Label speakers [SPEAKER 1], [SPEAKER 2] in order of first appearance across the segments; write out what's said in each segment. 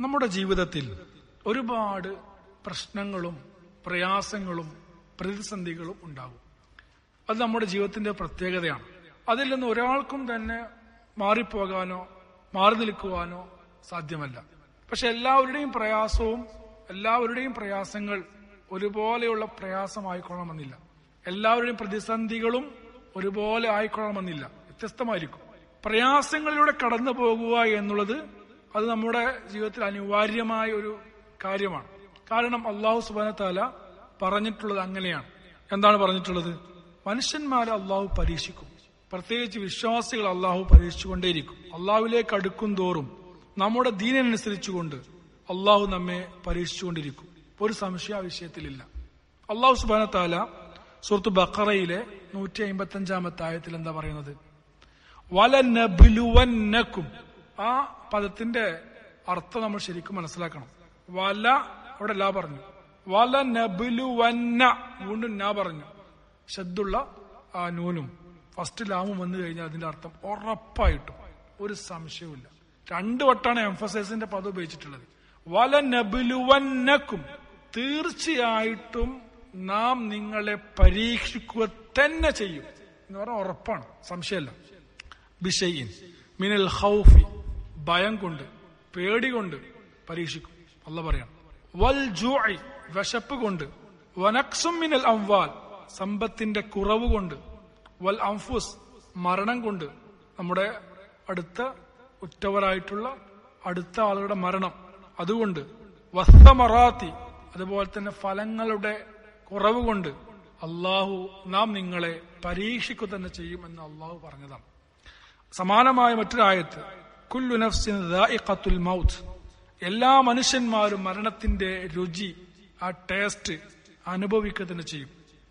[SPEAKER 1] നമ്മുടെ ജീവിതത്തിൽ ഒരുപാട് പ്രശ്നങ്ങളും പ്രയാസങ്ങളും പ്രതിസന്ധികളും ഉണ്ടാകും അത് നമ്മുടെ ജീവിതത്തിന്റെ പ്രത്യേകതയാണ് അതിൽ നിന്ന് ഒരാൾക്കും തന്നെ മാറിപ്പോകാനോ മാറി നിൽക്കുവാനോ സാധ്യമല്ല പക്ഷെ എല്ലാവരുടെയും പ്രയാസവും എല്ലാവരുടെയും പ്രയാസങ്ങൾ ഒരുപോലെയുള്ള പ്രയാസമായിക്കൊള്ളണമെന്നില്ല എല്ലാവരുടെയും പ്രതിസന്ധികളും ഒരുപോലെ ആയിക്കൊള്ളണമെന്നില്ല വ്യത്യസ്തമായിരിക്കും പ്രയാസങ്ങളിലൂടെ കടന്നു പോകുക എന്നുള്ളത് അത് നമ്മുടെ ജീവിതത്തിൽ അനിവാര്യമായ ഒരു കാര്യമാണ് കാരണം അള്ളാഹു സുബാനത്താല പറഞ്ഞിട്ടുള്ളത് അങ്ങനെയാണ് എന്താണ് പറഞ്ഞിട്ടുള്ളത് മനുഷ്യന്മാരെ അള്ളാഹു പരീക്ഷിക്കും പ്രത്യേകിച്ച് വിശ്വാസികൾ അള്ളാഹു പരീക്ഷിച്ചുകൊണ്ടേയിരിക്കും അള്ളാഹുവിലേക്ക് അടുക്കും തോറും നമ്മുടെ ദീനനുസരിച്ചുകൊണ്ട് അള്ളാഹു നമ്മെ പരീക്ഷിച്ചുകൊണ്ടിരിക്കും ഒരു സംശയ ആ വിഷയത്തിലില്ല അള്ളാഹു സുബാന താല സുഹൃത്ത് ബക്കറയിലെ നൂറ്റി അമ്പത്തി അഞ്ചാമത്തെ ആയത്തിൽ എന്താ പറയുന്നത് വലനബിലുവന്നക്കും ആ പദത്തിന്റെ അർത്ഥം നമ്മൾ ശരിക്കും മനസ്സിലാക്കണം വല അവിടെ ലാ പറഞ്ഞു വല നബിലുവന്ന വീണ്ടും നാ പറഞ്ഞു ശബ്ദുള്ള ആ നൂനും ഫസ്റ്റ് ലാമും വന്നു കഴിഞ്ഞാൽ അതിന്റെ അർത്ഥം ഉറപ്പായിട്ടും ഒരു സംശയവുമില്ല രണ്ടു വട്ടാണ് എംഫസൈസിന്റെ പദം ഉപയോഗിച്ചിട്ടുള്ളത് വല നബിലുവന്നക്കും തീർച്ചയായിട്ടും നാം നിങ്ങളെ പരീക്ഷിക്കുക തന്നെ ചെയ്യും എന്ന് പറഞ്ഞാൽ ഉറപ്പാണ് സംശയമല്ല ബിഷയിൻ മിനൽ ഹൗഫി ഭയം കൊണ്ട് പേടി കൊണ്ട് പരീക്ഷിക്കും അല്ല പറയാം വൽ ജൂഐ വിശപ്പ് കൊണ്ട് വനക്സും മിനൽ അംവാൽ സമ്പത്തിന്റെ കുറവ് കൊണ്ട് വൽ അംഫുസ് മരണം കൊണ്ട് നമ്മുടെ അടുത്ത ഉറ്റവരായിട്ടുള്ള അടുത്ത ആളുകളുടെ മരണം അതുകൊണ്ട് വസ്തമറാത്തി അതുപോലെ തന്നെ ഫലങ്ങളുടെ കുറവ് കൊണ്ട് അള്ളാഹു നാം നിങ്ങളെ പരീക്ഷിക്കുക തന്നെ ചെയ്യും എന്ന് അള്ളാഹു പറഞ്ഞതാണ് സമാനമായ മറ്റൊരായത്ത് കുല്ലു നഫ്സിൻ ദാഇഖത്തുൽ മൗത്ത് എല്ലാ മനുഷ്യന്മാരും മരണത്തിന്റെ രുചി ആ ടേസ്റ്റ് അനുഭവിക്കുക തന്നെ ചെയ്യും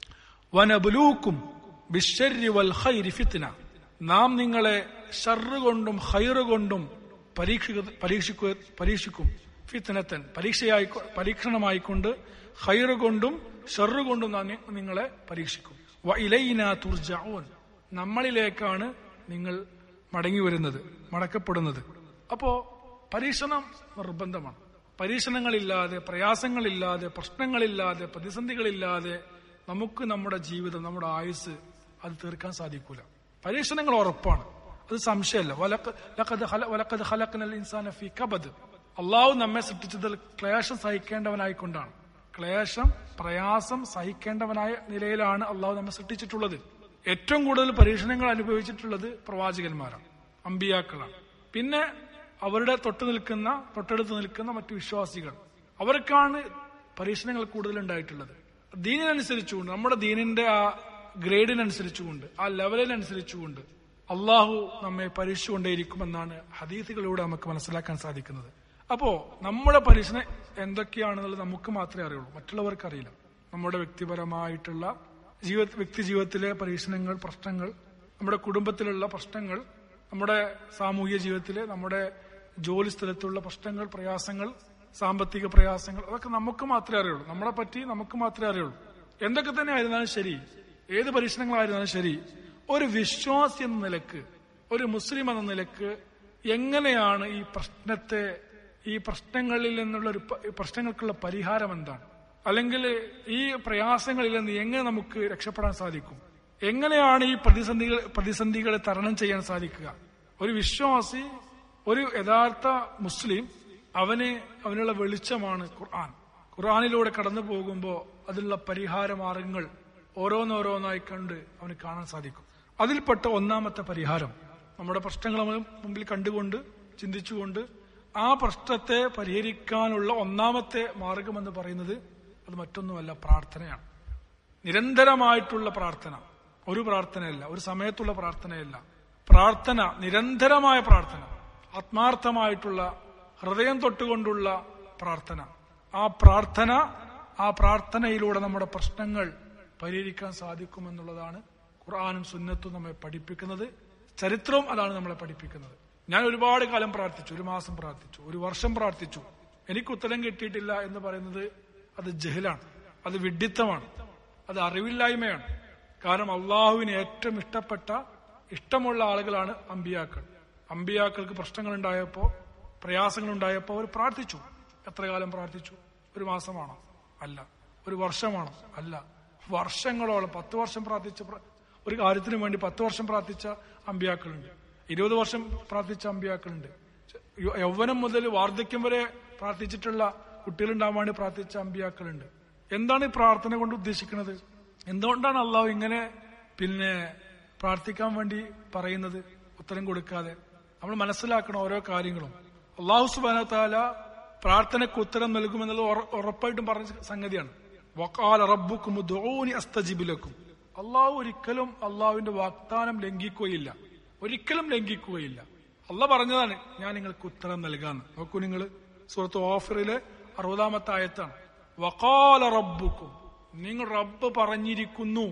[SPEAKER 1] വനബുലൂക്കും ബിശ്ശരി വൽ ഖൈരി ഫിത്ന നാം നിങ്ങളെ ഷർറ് കൊണ്ടും ഹൈറ് കൊണ്ടും പരീക്ഷിക്ക പരീക്ഷിക്കുക പരീക്ഷിക്കും ഫിത്നത്തൻ പരീക്ഷയായി പരീക്ഷണമായിക്കൊണ്ട് ഹൈറ് കൊണ്ടും ഷർറ് കൊണ്ടും നാം നി- നിങ്ങളെ പരീക്ഷിക്കും വ ഇലൈന തുർജഊൻ നമ്മളിലേക്കാണ് നിങ്ങൾ മടങ്ങി വരുന്നത് മടക്കപ്പെടുന്നത് അപ്പോ പരീക്ഷണം നിർബന്ധമാണ് പരീക്ഷണങ്ങളില്ലാതെ പ്രയാസങ്ങളില്ലാതെ പ്രശ്നങ്ങളില്ലാതെ പ്രതിസന്ധികളില്ലാതെ നമുക്ക് നമ്മുടെ ജീവിതം നമ്മുടെ ആയുസ് അത് തീർക്കാൻ സാധിക്കൂല പരീക്ഷണങ്ങൾ ഉറപ്പാണ് അത് സംശയമല്ല വലക്ക- ലഖദ് ഖല- വലഖദ് ഖലഖ്നൽ ഇൻസാന ഫീ കബദ് അള്ളാഹു നമ്മെ സൃഷ്ടിച്ചതിൽ ക്ലേശം സഹിക്കേണ്ടവനായിക്കൊണ്ടാണ് ക്ലേശം പ്രയാസം സഹിക്കേണ്ടവനായ നിലയിലാണ് അള്ളാഹു നമ്മെ സൃഷ്ടിച്ചിട്ടുള്ളത് ഏറ്റവും കൂടുതൽ പരീക്ഷണങ്ങൾ അനുഭവിച്ചിട്ടുള്ളത് പ്രവാചകന്മാരാണ് അമ്പിയാക്കളാണ് പിന്നെ അവരുടെ തൊട്ട് നിൽക്കുന്ന തൊട്ടടുത്ത് നിൽക്കുന്ന മറ്റു വിശ്വാസികൾ അവർക്കാണ് പരീക്ഷണങ്ങൾ കൂടുതൽ ഉണ്ടായിട്ടുള്ളത് ദീനിനനുസരിച്ചുകൊണ്ട് നമ്മുടെ ദീനിന്റെ ആ ഗ്രേഡിനനുസരിച്ചുകൊണ്ട് ആ ലെവലിനനുസരിച്ചുകൊണ്ട് അള്ളാഹു നമ്മെ പരീക്ഷിച്ചുകൊണ്ടേയിരിക്കുമെന്നാണ് ഹദീസുകളിലൂടെ നമുക്ക് മനസ്സിലാക്കാൻ സാധിക്കുന്നത് അപ്പോ നമ്മുടെ പരീക്ഷണം എന്തൊക്കെയാണെന്നുള്ളത് നമുക്ക് മാത്രമേ അറിയുള്ളൂ മറ്റുള്ളവർക്ക് അറിയില്ല നമ്മുടെ വ്യക്തിപരമായിട്ടുള്ള ജീവിത വ്യക്തി ജീവിതത്തിലെ പരീക്ഷണങ്ങൾ പ്രശ്നങ്ങൾ നമ്മുടെ കുടുംബത്തിലുള്ള പ്രശ്നങ്ങൾ നമ്മുടെ സാമൂഹിക ജീവിതത്തിലെ നമ്മുടെ ജോലി സ്ഥലത്തുള്ള പ്രശ്നങ്ങൾ പ്രയാസങ്ങൾ സാമ്പത്തിക പ്രയാസങ്ങൾ അതൊക്കെ നമുക്ക് മാത്രമേ അറിയുള്ളൂ നമ്മളെ പറ്റി നമുക്ക് മാത്രമേ അറിയുള്ളൂ എന്തൊക്കെ തന്നെ ആയിരുന്നാലും ശരി ഏത് പരീക്ഷണങ്ങളായിരുന്നാലും ശരി ഒരു വിശ്വാസി എന്ന നിലക്ക് ഒരു മുസ്ലിം എന്ന നിലക്ക് എങ്ങനെയാണ് ഈ പ്രശ്നത്തെ ഈ പ്രശ്നങ്ങളിൽ നിന്നുള്ള ഒരു പ- പ്രശ്നങ്ങൾക്കുള്ള പരിഹാരം എന്താണ് അല്ലെങ്കിൽ ഈ പ്രയാസങ്ങളിൽ നിന്ന് എങ്ങനെ നമുക്ക് രക്ഷപ്പെടാൻ സാധിക്കും എങ്ങനെയാണ് ഈ പ്രതിസന്ധികൾ പ്രതിസന്ധികളെ തരണം ചെയ്യാൻ സാധിക്കുക ഒരു വിശ്വാസി ഒരു യഥാർത്ഥ മുസ്ലിം അവന് അവനുള്ള വെളിച്ചമാണ് ഖുർആൻ ഖുർആാനിലൂടെ കടന്നു പോകുമ്പോൾ അതിലുള്ള പരിഹാര മാർഗങ്ങൾ ഓരോന്നോരോന്നായി കണ്ട് അവന് കാണാൻ സാധിക്കും അതിൽപ്പെട്ട ഒന്നാമത്തെ പരിഹാരം നമ്മുടെ പ്രശ്നങ്ങൾ നമ്മൾ മുമ്പിൽ കണ്ടുകൊണ്ട് ചിന്തിച്ചുകൊണ്ട് ആ പ്രശ്നത്തെ പരിഹരിക്കാനുള്ള ഒന്നാമത്തെ മാർഗമെന്ന് പറയുന്നത് അത് മറ്റൊന്നുമല്ല പ്രാർത്ഥനയാണ് നിരന്തരമായിട്ടുള്ള പ്രാർത്ഥന ഒരു പ്രാർത്ഥനയല്ല ഒരു സമയത്തുള്ള പ്രാർത്ഥനയല്ല പ്രാർത്ഥന നിരന്തരമായ പ്രാർത്ഥന ആത്മാർത്ഥമായിട്ടുള്ള ഹൃദയം തൊട്ടുകൊണ്ടുള്ള പ്രാർത്ഥന ആ പ്രാർത്ഥന ആ പ്രാർത്ഥനയിലൂടെ നമ്മുടെ പ്രശ്നങ്ങൾ പരിഹരിക്കാൻ സാധിക്കുമെന്നുള്ളതാണ് ഖുർആാനും സുന്നത്തും നമ്മെ പഠിപ്പിക്കുന്നത് ചരിത്രവും അതാണ് നമ്മളെ പഠിപ്പിക്കുന്നത് ഞാൻ ഒരുപാട് കാലം പ്രാർത്ഥിച്ചു ഒരു മാസം പ്രാർത്ഥിച്ചു ഒരു വർഷം പ്രാർത്ഥിച്ചു എനിക്ക് ഉത്തരം കിട്ടിയിട്ടില്ല എന്ന് പറയുന്നത് അത് ജഹലാണ് അത് വിഡ്ഢിത്തമാണ് അത് അറിവില്ലായ്മയാണ് കാരണം അള്ളാഹുവിന് ഏറ്റവും ഇഷ്ടപ്പെട്ട ഇഷ്ടമുള്ള ആളുകളാണ് അമ്പിയാക്കൾ അമ്പിയാക്കൾക്ക് പ്രശ്നങ്ങൾ ഉണ്ടായപ്പോ പ്രയാസങ്ങൾ ഉണ്ടായപ്പോൾ അവർ പ്രാർത്ഥിച്ചു എത്ര കാലം പ്രാർത്ഥിച്ചു ഒരു മാസമാണോ അല്ല ഒരു വർഷമാണോ അല്ല വർഷങ്ങളോളം പത്ത് വർഷം പ്രാർത്ഥിച്ച പ്ര- ഒരു കാര്യത്തിന് വേണ്ടി പത്ത് വർഷം പ്രാർത്ഥിച്ച അമ്പിയാക്കളുണ്ട് ഇരുപത് വർഷം പ്രാർത്ഥിച്ച അമ്പിയാക്കളുണ്ട് യൗ- യൗവനം മുതൽ വാർദ്ധക്യം വരെ പ്രാർത്ഥിച്ചിട്ടുള്ള കുട്ടികളുണ്ടാവാൻ വേണ്ടി പ്രാർത്ഥിച്ച അമ്പിയാക്കളുണ്ട് എന്താണ് ഈ പ്രാർത്ഥന കൊണ്ട് ഉദ്ദേശിക്കുന്നത് എന്തുകൊണ്ടാണ് അള്ളാഹു ഇങ്ങനെ പിന്നെ പ്രാർത്ഥിക്കാൻ വേണ്ടി പറയുന്നത് ഉത്തരം കൊടുക്കാതെ നമ്മൾ മനസ്സിലാക്കണം ഓരോ കാര്യങ്ങളും അള്ളാഹു സുബാന താല പ്രാർത്ഥനയ്ക്ക് ഉത്തരം നൽകുമെന്നുള്ളത് ഉറ- ഉറപ്പായിട്ടും പറഞ്ഞ സംഗതിയാണ് വക്കാല റബ്ബുക്കും ഉദ്ഊനി അസ്തജിബിലക്കും അള്ളാഹു ഒരിക്കലും അള്ളാഹുവിന്റെ വാഗ്ദാനം ലംഘിക്കുകയില്ല ഒരിക്കലും ലംഘിക്കുകയില്ല അല്ല പറഞ്ഞതാണ് ഞാൻ നിങ്ങൾക്ക് ഉത്തരം നൽകാന്ന് നോക്കൂ നിങ്ങൾ സുഹൃത്ത് ഓഫറിലെ അറുപതാമത്തെ ആയത്താണ് വക്കാല റബ്ബുക്കും നിങ്ങൾ റബ്ബ് പറഞ്ഞിരിക്കുന്നു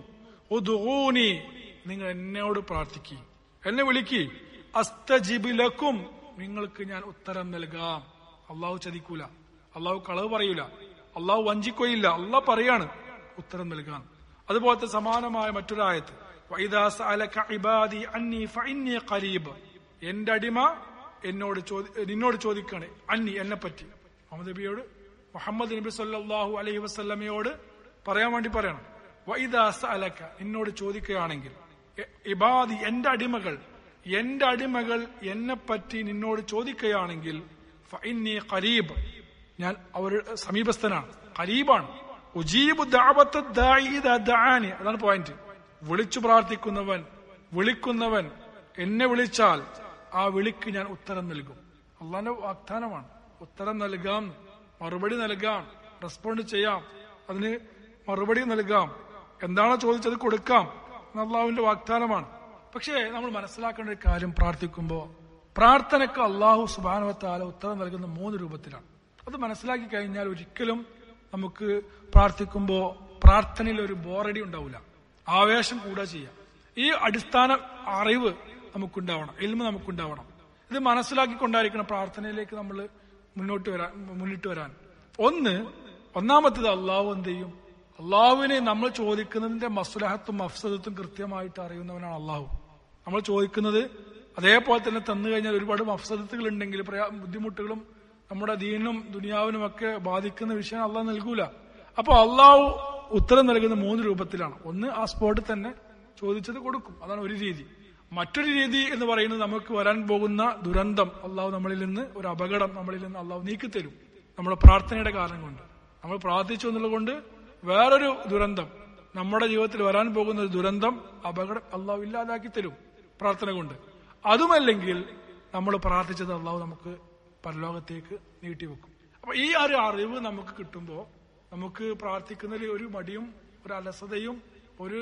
[SPEAKER 1] ഉദ്ഊനി നിങ്ങൾ എന്നോട് പ്രാർത്ഥിക്കുക എന്നെ വിളിക്ക് അസ്തജിബിലക്കും നിങ്ങൾക്ക് ഞാൻ ഉത്തരം നൽകാം അള്ളാഹു ചതിക്കൂല അള്ളാഹു കളവ് പറയൂല അള്ളാഹു വഞ്ചിക്കുകയില്ല അള്ളാഹ് പറയാണ് ഉത്തരം നൽകാൻ അതുപോലത്തെ സമാനമായ മറ്റൊരായത്ത് വൈദാ സഅലക ഇബാദി അന്നി ഫഇന്നി ഖരീബ് എന്റെ അടിമ എന്നോട് ചോദി നിന്നോട് ചോദിക്കാണ് അന്നി എന്നെ പറ്റി മുഹമ്മദ് നബിയോട് മുഹമ്മദ് നബി സല്ലല്ലാഹു അലൈഹി വസല്ലമയോട് പറയാൻ വേണ്ടി പറയണം വൈദാ സഅലക എന്നോട് ചോദിക്കുകയാണെങ്കിൽ എ- ഇബാദി എന്റെ അടിമകൾ എന്റെ അടിമകൾ എന്നെ പറ്റി നിന്നോട് ചോദിക്കുകയാണെങ്കിൽ ഫഇന്നി ഖരീബ് ഞാൻ അവരുടെ സമീപസ്ഥനാണ് ഖരീബാണ് ഉജീബു ദഅവത്ത ദാഇ ഇദാ ദഅാനി അതാണ് പോയിന്റ് വിളിച്ചു പ്രാർത്ഥിക്കുന്നവൻ വിളിക്കുന്നവൻ എന്നെ വിളിച്ചാൽ ആ വിളിക്ക് ഞാൻ ഉത്തരം നൽകും അള്ളാന്റെ വാഗ്ദാനമാണ് ഉത്തരം നൽകാം മറുപടി നൽകാം റെസ്പോണ്ട് ചെയ്യാം അതിന് മറുപടി നൽകാം എന്താണോ ചോദിച്ചത് കൊടുക്കാം എന്ന് അള്ളാഹുവിന്റെ വാഗ്ദാനമാണ് പക്ഷേ നമ്മൾ മനസ്സിലാക്കേണ്ട ഒരു കാര്യം പ്രാർത്ഥിക്കുമ്പോൾ പ്രാർത്ഥനയ്ക്ക് അള്ളാഹു സുബാനുവത്താല ഉത്തരം നൽകുന്ന മൂന്ന് രൂപത്തിലാണ് അത് മനസ്സിലാക്കി കഴിഞ്ഞാൽ ഒരിക്കലും നമുക്ക് പ്രാർത്ഥിക്കുമ്പോൾ പ്രാർത്ഥനയിൽ ഒരു ബോറടി ഉണ്ടാവില്ല ആവേശം കൂടെ ചെയ്യാം ഈ അടിസ്ഥാന അറിവ് നമുക്കുണ്ടാവണം എൽമ നമുക്കുണ്ടാവണം ഇത് മനസ്സിലാക്കിക്കൊണ്ടായിരിക്കണം പ്രാർത്ഥനയിലേക്ക് നമ്മൾ മുന്നോട്ട് വരാൻ മുന്നിട്ട് വരാൻ ഒന്ന് ഒന്നാമത്തേത് അള്ളാഹു എന്ത് ചെയ്യും അള്ളാഹുവിനെ നമ്മൾ ചോദിക്കുന്നതിന്റെ മസ്ലഹത്തും മഫ്സദത്തും കൃത്യമായിട്ട് അറിയുന്നവനാണ് അള്ളാഹു നമ്മൾ ചോദിക്കുന്നത് അതേപോലെ തന്നെ തന്നു കഴിഞ്ഞാൽ ഒരുപാട് മഫ്സദത്തുകൾ ഉണ്ടെങ്കിൽ പ്രയാ- ബുദ്ധിമുട്ടുകളും നമ്മുടെ ദീനും ദുനിയാവിനും ഒക്കെ ബാധിക്കുന്ന വിഷയം അള്ളാഹ് നൽകൂല അപ്പൊ അള്ളാഹു ഉത്തരം നൽകുന്ന മൂന്ന് രൂപത്തിലാണ് ഒന്ന് ആ സ്പോട്ടിൽ തന്നെ ചോദിച്ചത് കൊടുക്കും അതാണ് ഒരു രീതി മറ്റൊരു രീതി എന്ന് പറയുന്നത് നമുക്ക് വരാൻ പോകുന്ന ദുരന്തം അള്ളാഹു നമ്മളിൽ നിന്ന് ഒരു അപകടം നമ്മളിൽ നിന്ന് അള്ളാഹു നീക്കിത്തരും നമ്മുടെ പ്രാർത്ഥനയുടെ കാരണം കൊണ്ട് നമ്മൾ പ്രാർത്ഥിച്ചു എന്നുള്ളത് കൊണ്ട് വേറൊരു ദുരന്തം നമ്മുടെ ജീവിതത്തിൽ വരാൻ പോകുന്ന ഒരു ദുരന്തം അപകടം അള്ളാഹു ഇല്ലാതാക്കി തരും പ്രാർത്ഥന കൊണ്ട് അതുമല്ലെങ്കിൽ നമ്മൾ പ്രാർത്ഥിച്ചത് അള്ളാഹു നമുക്ക് പരലോകത്തേക്ക് നീട്ടിവെക്കും അപ്പൊ ഈ ഒരു അറിവ് നമുക്ക് കിട്ടുമ്പോൾ നമുക്ക് പ്രാർത്ഥിക്കുന്നതിൽ ഒരു മടിയും ഒരു അലസതയും ഒരു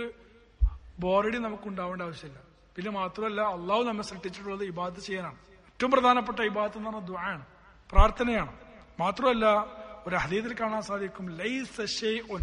[SPEAKER 1] ബോറടി നമുക്ക് ഉണ്ടാവേണ്ട ആവശ്യമില്ല പിന്നെ മാത്രമല്ല അള്ളാഹു നമ്മെ സൃഷ്ടിച്ചിട്ടുള്ളത് ഇബാദത്ത് ചെയ്യാനാണ് ഏറ്റവും പ്രധാനപ്പെട്ട ഇബാദത്ത് എന്ന് പറഞ്ഞാൽ ദ്വാണ് പ്രാർത്ഥനയാണ് മാത്രമല്ല ഒരു ഹദീദിൽ കാണാൻ സാധിക്കും ലൈസ ഷൈഉൻ